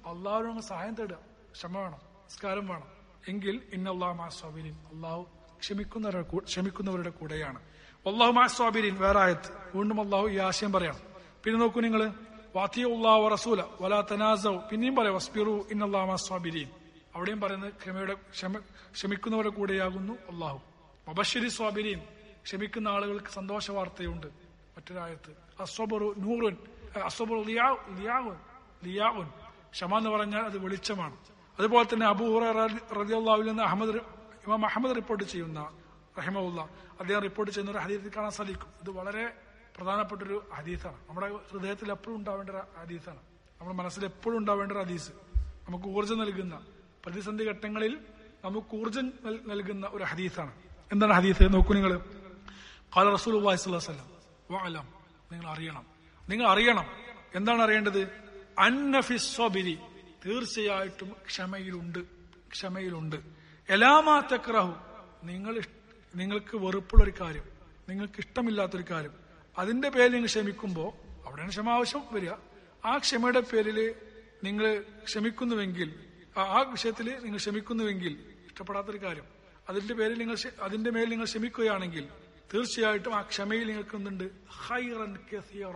[SPEAKER 1] അള്ളാഹുവിനോട് അങ്ങ് സഹായം തേടുക ക്ഷമ വേണം നിസ്കാരം വേണം എങ്കിൽ ഇന്നല്ലാഹു മാ സ്വാബിരിൻ അള്ളാഹു ക്ഷമിക്കുന്നവരുടെ കൂ- ക്ഷമിക്കുന്നവരുടെ കൂടെയാണ് അള്ളാഹു മാ സ്വാബിരിൻ വേറെ ആയത്ത് വീണ്ടും അള്ളാഹു ഈ ആശയം പറയണം പിന്നെ നോക്കൂ നിങ്ങൾ വാത്തിയുള്ളാഹു റസൂല വലാ തനാസവും പിന്നെയും പറയാം വസ്ബിറു ഇന്നല്ലാഹു മാ സ്വാബിരിൻ അവിടെയും പറയുന്നത് ക്ഷമയുടെ ക്ഷമ ക്ഷമിക്കുന്നവരുടെ കൂടെയാകുന്നു അള്ളാഹു മബശ്ശരി സ്വാബിരീൻ ക്ഷമിക്കുന്ന ആളുകൾക്ക് സന്തോഷ വാർത്തയുണ്ട് മറ്റൊരായത്ത് അസ്വബറു നൂറുൻ അസ്വബറു ലിയാവുൻ ലിയാവുൻ ക്ഷമ എന്ന് പറഞ്ഞാൽ അത് വെളിച്ചമാണ് അതുപോലെ തന്നെ അബൂഹുറ റദിയുള്ളാവിൽ നിന്ന് അഹമ്മദ് റി- ഇമാം അഹമ്മദ് റിപ്പോർട്ട് ചെയ്യുന്ന റഹിമുല്ല അദ്ദേഹം റിപ്പോർട്ട് ചെയ്യുന്ന ഒരു ഹദീത്തിൽ കാണാൻ സാധിക്കും ഇത് വളരെ പ്രധാനപ്പെട്ട ഒരു ഹദീസാണ് നമ്മുടെ ഹൃദയത്തിൽ എപ്പോഴും ഉണ്ടാവേണ്ട ഒരു ഹദീസാണ് നമ്മുടെ മനസ്സിൽ എപ്പോഴും ഉണ്ടാവേണ്ട ഒരു ഹദീസ് നമുക്ക് ഊർജ്ജം നൽകുന്ന പ്രതിസന്ധി ഘട്ടങ്ങളിൽ നമുക്ക് ഊർജ്ജം നൽ- നൽകുന്ന ഒരു ഹദീസാണ് എന്താണ് ഹദീസ് നോക്കൂ നിങ്ങൾ കാല റസൂൽ വസ്ലം വാലം നിങ്ങൾ അറിയണം നിങ്ങൾ അറിയണം എന്താണ് അറിയേണ്ടത് അന്നഫിസ്വബിരി തീർച്ചയായിട്ടും ക്ഷമയിലുണ്ട് ക്ഷമയിലുണ്ട് എലാമാ തക്രഹു നിങ്ങൾ ഇഷ്- നിങ്ങൾക്ക് വെറുപ്പുള്ള ഒരു കാര്യം നിങ്ങൾക്ക് ഇഷ്ടമില്ലാത്തൊരു കാര്യം അതിന്റെ പേരിൽ നിങ്ങൾ ക്ഷമിക്കുമ്പോൾ അവിടെയാണ് ക്ഷമ ആവശ്യം വരിക ആ ക്ഷമയുടെ പേരിൽ നിങ്ങൾ ക്ഷമിക്കുന്നുവെങ്കിൽ ആ- ആ വിഷയത്തിൽ നിങ്ങൾ ക്ഷമിക്കുന്നുവെങ്കിൽ ഇഷ്ടപ്പെടാത്തൊരു കാര്യം അതിന്റെ പേരിൽ നിങ്ങൾ ക്ഷ- അതിന്റെ മേൽ നിങ്ങൾ ക്ഷമിക്കുകയാണെങ്കിൽ തീർച്ചയായിട്ടും ആ ക്ഷമയിൽ നിങ്ങൾക്ക് എന്തുണ്ട് ഹൈറൻ കസീറ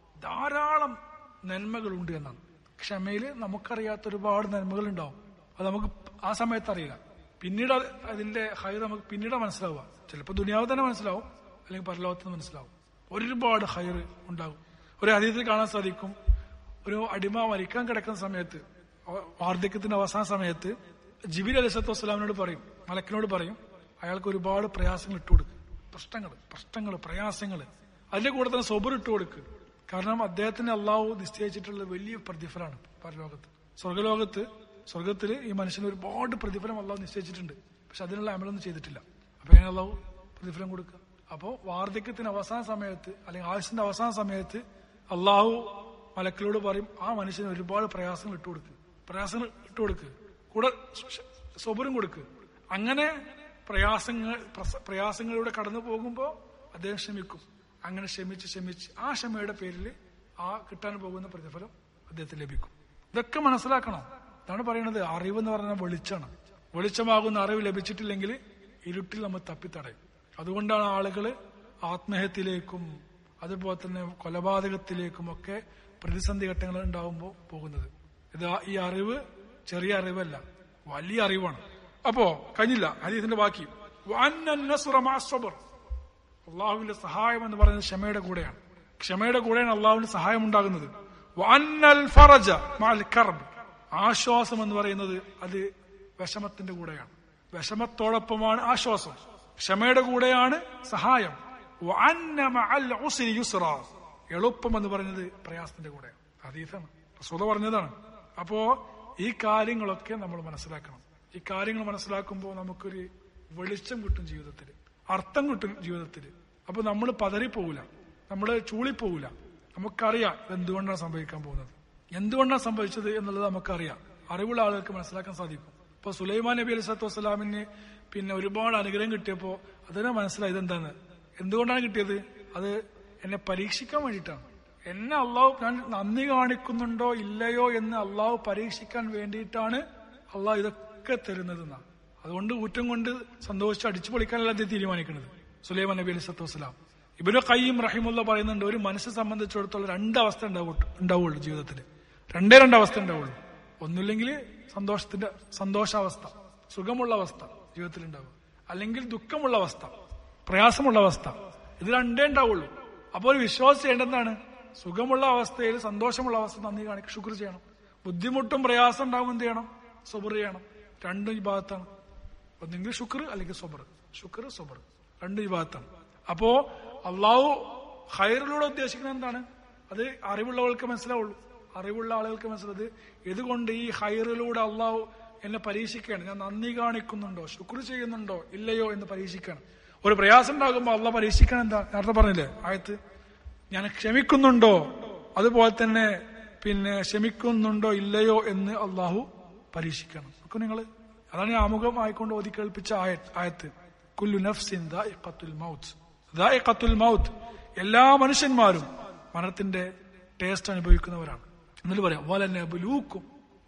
[SPEAKER 1] ധാരാളം നന്മകളുണ്ട് എന്നാണ് ക്ഷമയിൽ നമുക്കറിയാത്ത ഒരുപാട് നന്മകൾ ഉണ്ടാവും അത് നമുക്ക് ആ സമയത്ത് അറിയില്ല പിന്നീട് അത് അതിന്റെ ഹൈർ നമുക്ക് പിന്നീട് മനസ്സിലാവുക ചിലപ്പോൾ ദുനിയാവ് തന്നെ മനസ്സിലാവും അല്ലെങ്കിൽ പരലോകത്ത് മനസ്സിലാവും ഒരുപാട് ഹൈർ ഉണ്ടാകും ഒരു അതീതത്തിൽ കാണാൻ സാധിക്കും ഒരു അടിമ മരിക്കാൻ കിടക്കുന്ന സമയത്ത് അവ- വാർദ്ധക്യത്തിന്റെ അവസാന സമയത്ത് ജിബിൽ അലിസത്തു വസ്സലാമിനോട് പറയും മലക്കിനോട് പറയും അയാൾക്ക് ഒരുപാട് പ്രയാസങ്ങൾ ഇട്ടു കൊടുക്കും പ്രശ്നങ്ങൾ പ്രശ്നങ്ങൾ പ്രയാസങ്ങൾ അതിന്റെ കൂടെ തന്നെ സൊബർ ഇട്ടു കൊടുക്കുക കാരണം അദ്ദേഹത്തിന് അള്ളാഹു നിശ്ചയിച്ചിട്ടുള്ള വലിയ പ്രതിഫലമാണ് പരലോകത്ത് സ്വർഗലോകത്ത് സ്വർഗത്തിൽ ഈ മനുഷ്യന് ഒരുപാട് പ്രതിഫലം അള്ളാഹു നിശ്ചയിച്ചിട്ടുണ്ട് പക്ഷെ അതിനുള്ള അമലൊന്നും ചെയ്തിട്ടില്ല അപ്പൊ എങ്ങനെ അള്ളാഹു പ്രതിഫലം കൊടുക്കുക അപ്പോ വാർദ്ധക്യത്തിന് അവസാന സമയത്ത് അല്ലെങ്കിൽ ആയുസിന്റെ അവസാന സമയത്ത് അള്ളാഹു മലക്കിലോട് പറയും ആ മനുഷ്യന് ഒരുപാട് പ്രയാസങ്ങൾ ഇട്ടു കൊടുക്കുക പ്രയാസങ്ങൾ ഇട്ടു കൊടുക്കുക കൂടെ സ്വബരം കൊടുക്കുക അങ്ങനെ പ്രയാസങ്ങൾ പ്രസ- പ്രയാസങ്ങളിലൂടെ കടന്നു പോകുമ്പോൾ അദ്ദേഹം ക്ഷമിക്കും അങ്ങനെ ക്ഷമിച്ച് ക്ഷമിച്ച് ആ ക്ഷമയുടെ പേരിൽ ആ കിട്ടാൻ പോകുന്ന പ്രതിഫലം അദ്ദേഹത്തിന് ലഭിക്കും ഇതൊക്കെ മനസ്സിലാക്കണം ഇതാണ് പറയുന്നത് അറിവ് എന്ന് പറഞ്ഞാൽ വെളിച്ചാണ് വെളിച്ചമാകുന്ന അറിവ് ലഭിച്ചിട്ടില്ലെങ്കിൽ ഇരുട്ടിൽ നമ്മൾ തപ്പിത്തടയും അതുകൊണ്ടാണ് ആളുകൾ ആത്മഹത്യയിലേക്കും അതുപോലെ തന്നെ കൊലപാതകത്തിലേക്കും ഒക്കെ പ്രതിസന്ധി ഘട്ടങ്ങൾ ഉണ്ടാകുമ്പോൾ പോകുന്നത് ഇത് ആ- ഈ അറിവ് ചെറിയ അറിവല്ല വലിയ അറിവാണ് അപ്പോ കഴിഞ്ഞില്ല ഹരീതിന്റെ ബാക്കി വഅന്നൻ നസ്റ മഅ സ്വബർ. അള്ളാഹുവിന്റെ സഹായം എന്ന് പറയുന്നത് ക്ഷമയുടെ കൂടെയാണ് ക്ഷമയുടെ കൂടെയാണ് അള്ളാഹുവിന്റെ സഹായം ഉണ്ടാകുന്നത് വഅന്നൽ ഫറജ മഅൽ കർബ്. ആശ്വാസം എന്ന് പറയുന്നത് അത് വിഷമത്തിന്റെ കൂടെയാണ് വിഷമത്തോടൊപ്പമാണ് ആശ്വാസം ക്ഷമയുടെ കൂടെയാണ് സഹായം വഅന്ന മഅൽ ഉസ്രി യുസ്റ. എളുപ്പം എന്ന് പറയുന്നത് പ്രയാസത്തിന്റെ കൂടെയാണ് ഹദീസാണ് റസൂല പറഞ്ഞതാണ് അപ്പോ ഈ കാര്യങ്ങളൊക്കെ നമ്മൾ മനസ്സിലാക്കണം ഈ കാര്യങ്ങൾ മനസ്സിലാക്കുമ്പോൾ നമുക്കൊരു വെളിച്ചം കിട്ടും ജീവിതത്തിൽ അർത്ഥം കിട്ടും ജീവിതത്തിൽ അപ്പൊ നമ്മൾ പതറിപ്പോവില്ല നമ്മൾ ചൂളിപ്പോവില്ല നമുക്കറിയാം എന്തുകൊണ്ടാണ് സംഭവിക്കാൻ പോകുന്നത് എന്തുകൊണ്ടാണ് സംഭവിച്ചത് എന്നുള്ളത് നമുക്കറിയാം അറിവുള്ള ആളുകൾക്ക് മനസ്സിലാക്കാൻ സാധിക്കും ഇപ്പൊ സുലൈമാൻ നബി അലൈഹി സ്വലത്തു വസ്സലാമിന് പിന്നെ ഒരുപാട് അനുഗ്രഹം കിട്ടിയപ്പോ അതിനെ മനസ്സിലായി ഇതെന്താണ് എന്തുകൊണ്ടാണ് കിട്ടിയത് അത് എന്നെ പരീക്ഷിക്കാൻ വേണ്ടിയിട്ടാണ് എന്നെ അള്ളാഹു ഞാൻ നന്ദി കാണിക്കുന്നുണ്ടോ ഇല്ലയോ എന്ന് അള്ളാഹു പരീക്ഷിക്കാൻ വേണ്ടിയിട്ടാണ് അള്ളാഹു ഇതൊക്കെ തരുന്നതെന്നാണ് അതുകൊണ്ട് ഊറ്റം കൊണ്ട് സന്തോഷിച്ച് അടിച്ചു പൊളിക്കാനല്ല അദ്ദേഹം തീരുമാനിക്കുന്നത് സുലൈമാൻ നബി അലൈഹി സ്വത്തു വസ്സലാം ഇബിന് കയ്യും റഹിമുള്ള പറയുന്നുണ്ട് ഒരു മനുഷ്യനെ സംബന്ധിച്ചിടത്തോളം രണ്ട് അവസ്ഥ ഉണ്ടാവൂ ഉണ്ടാവുള്ളൂ ജീവിതത്തിൽ രണ്ടേ രണ്ട് അവസ്ഥ ഉണ്ടാവുള്ളൂ ഒന്നുമില്ലെങ്കിൽ സന്തോഷത്തിന്റെ സന്തോഷാവസ്ഥ സുഖമുള്ള അവസ്ഥ ജീവിതത്തിൽ ഉണ്ടാവുക അല്ലെങ്കിൽ ദുഃഖമുള്ള അവസ്ഥ പ്രയാസമുള്ള അവസ്ഥ ഇത് രണ്ടേ ഉണ്ടാവുള്ളൂ അപ്പോൾ ഒരു വിശ്വാസം ചെയ്യേണ്ടതാണ് സുഖമുള്ള അവസ്ഥയിൽ സന്തോഷമുള്ള അവസ്ഥ നന്ദി കാണിക്കുക ശുക്ർ ചെയ്യണം ബുദ്ധിമുട്ടും പ്രയാസം ഉണ്ടാകുമ്പോൾ എന്ത് ചെയ്യണം സൊബർ ചെയ്യണം രണ്ടും ഈ ഭാഗത്താണ് ഒന്നെങ്കിൽ ശുക്ർ അല്ലെങ്കിൽ സൊബർ ശുക്ർ സൊബർ രണ്ടും ഈ ഭാഗത്താണ് അപ്പോ അള്ളാഹു ഹൈറിലൂടെ ഉദ്ദേശിക്കുന്നത് എന്താണ് അത് അറിവുള്ളവർക്ക് മനസ്സിലാവുള്ളൂ അറിവുള്ള ആളുകൾക്ക് മനസ്സിലത് ഇതുകൊണ്ട് ഈ ഹൈറിലൂടെ അള്ളാഹു എന്നെ പരീക്ഷിക്കുകയാണ് ഞാൻ നന്ദി കാണിക്കുന്നുണ്ടോ ശുക്ർ ചെയ്യുന്നുണ്ടോ ഇല്ലയോ എന്ന് പരീക്ഷിക്കുകയാണ് ഒരു പ്രയാസം ഉണ്ടാകുമ്പോൾ അള്ളാഹ് പരീക്ഷിക്കാൻ എന്താ നേരത്തെ പറഞ്ഞില്ലേ ആയത്ത് ഞാൻ ക്ഷമിക്കുന്നുണ്ടോ അതുപോലെ തന്നെ പിന്നെ ക്ഷമിക്കുന്നുണ്ടോ ഇല്ലയോ എന്ന് അള്ളാഹു പരീക്ഷിക്കണം ഒക്കെ നിങ്ങൾ അതാണ് ഈ ആമുഖമായിക്കൊണ്ട് ഓതി കേൾപ്പിച്ച ആയ- ആയത്ത് കുല്ലു നഫ്സിൻ ദാഇഖത്തുൽ മൗത്ത് ദാഇഖത്തുൽ മൗത്ത് എല്ലാ മനുഷ്യന്മാരും മരണത്തിന്റെ ടേസ്റ്റ് അനുഭവിക്കുന്നവരാണ് എന്നിട്ട് പറയാം വലനബലൂക്കും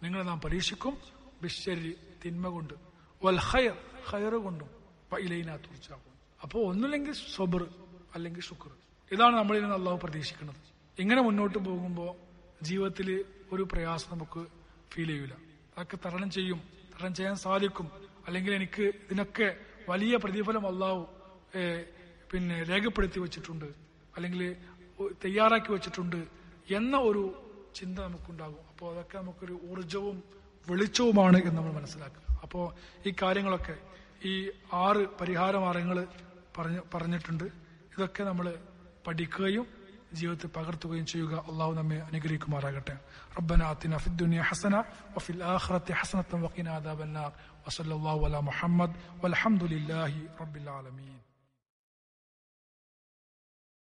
[SPEAKER 1] നിങ്ങളെ നാം പരീക്ഷിക്കും ബിശ്ശരി തിന്മ കൊണ്ട് വൽ ഖൈർ ഖൈർ കൊണ്ടും ഇലയിനാ തുറിച്ചാകും അപ്പോൾ ഒന്നുമില്ലെങ്കിൽ സബർ അല്ലെങ്കിൽ ശുക്ർ ഇതാണ് നമ്മളിൽ നിന്ന് അള്ളാഹു പ്രതീക്ഷിക്കുന്നത് ഇങ്ങനെ മുന്നോട്ട് പോകുമ്പോൾ ജീവിതത്തിൽ ഒരു പ്രയാസം നമുക്ക് ഫീൽ ചെയ്യൂല അതൊക്കെ തരണം ചെയ്യും തരണം ചെയ്യാൻ സാധിക്കും അല്ലെങ്കിൽ എനിക്ക് ഇതിനൊക്കെ വലിയ പ്രതിഫലം അള്ളാഹു ഏഹ്, പിന്നെ രേഖപ്പെടുത്തി വെച്ചിട്ടുണ്ട് അല്ലെങ്കിൽ തയ്യാറാക്കി വെച്ചിട്ടുണ്ട് എന്ന ഒരു ചിന്ത നമുക്കുണ്ടാകും അപ്പോൾ അതൊക്കെ നമുക്കൊരു ഊർജവും വെളിച്ചവുമാണ് എന്ന് നമ്മൾ മനസ്സിലാക്കുക അപ്പോൾ ഈ കാര്യങ്ങളൊക്കെ ഈ ആറ് പരിഹാര മാർഗങ്ങൾ പറഞ്ഞ് പറഞ്ഞിട്ടുണ്ട് ഇതൊക്കെ നമ്മൾ പഠിക്കുകയും ജീവിതത്തിൽ പകർത്തുകയും ചെയ്യുക അള്ളാഹു നമ്മെ അനുഗ്രഹിക്കുമാറാകട്ടെ ربنا آتنا في الدنيا حسنة وفي الآخرة حسنة وقنا عذاب النار وصلى الله على محمد والحمد لله رب العالمين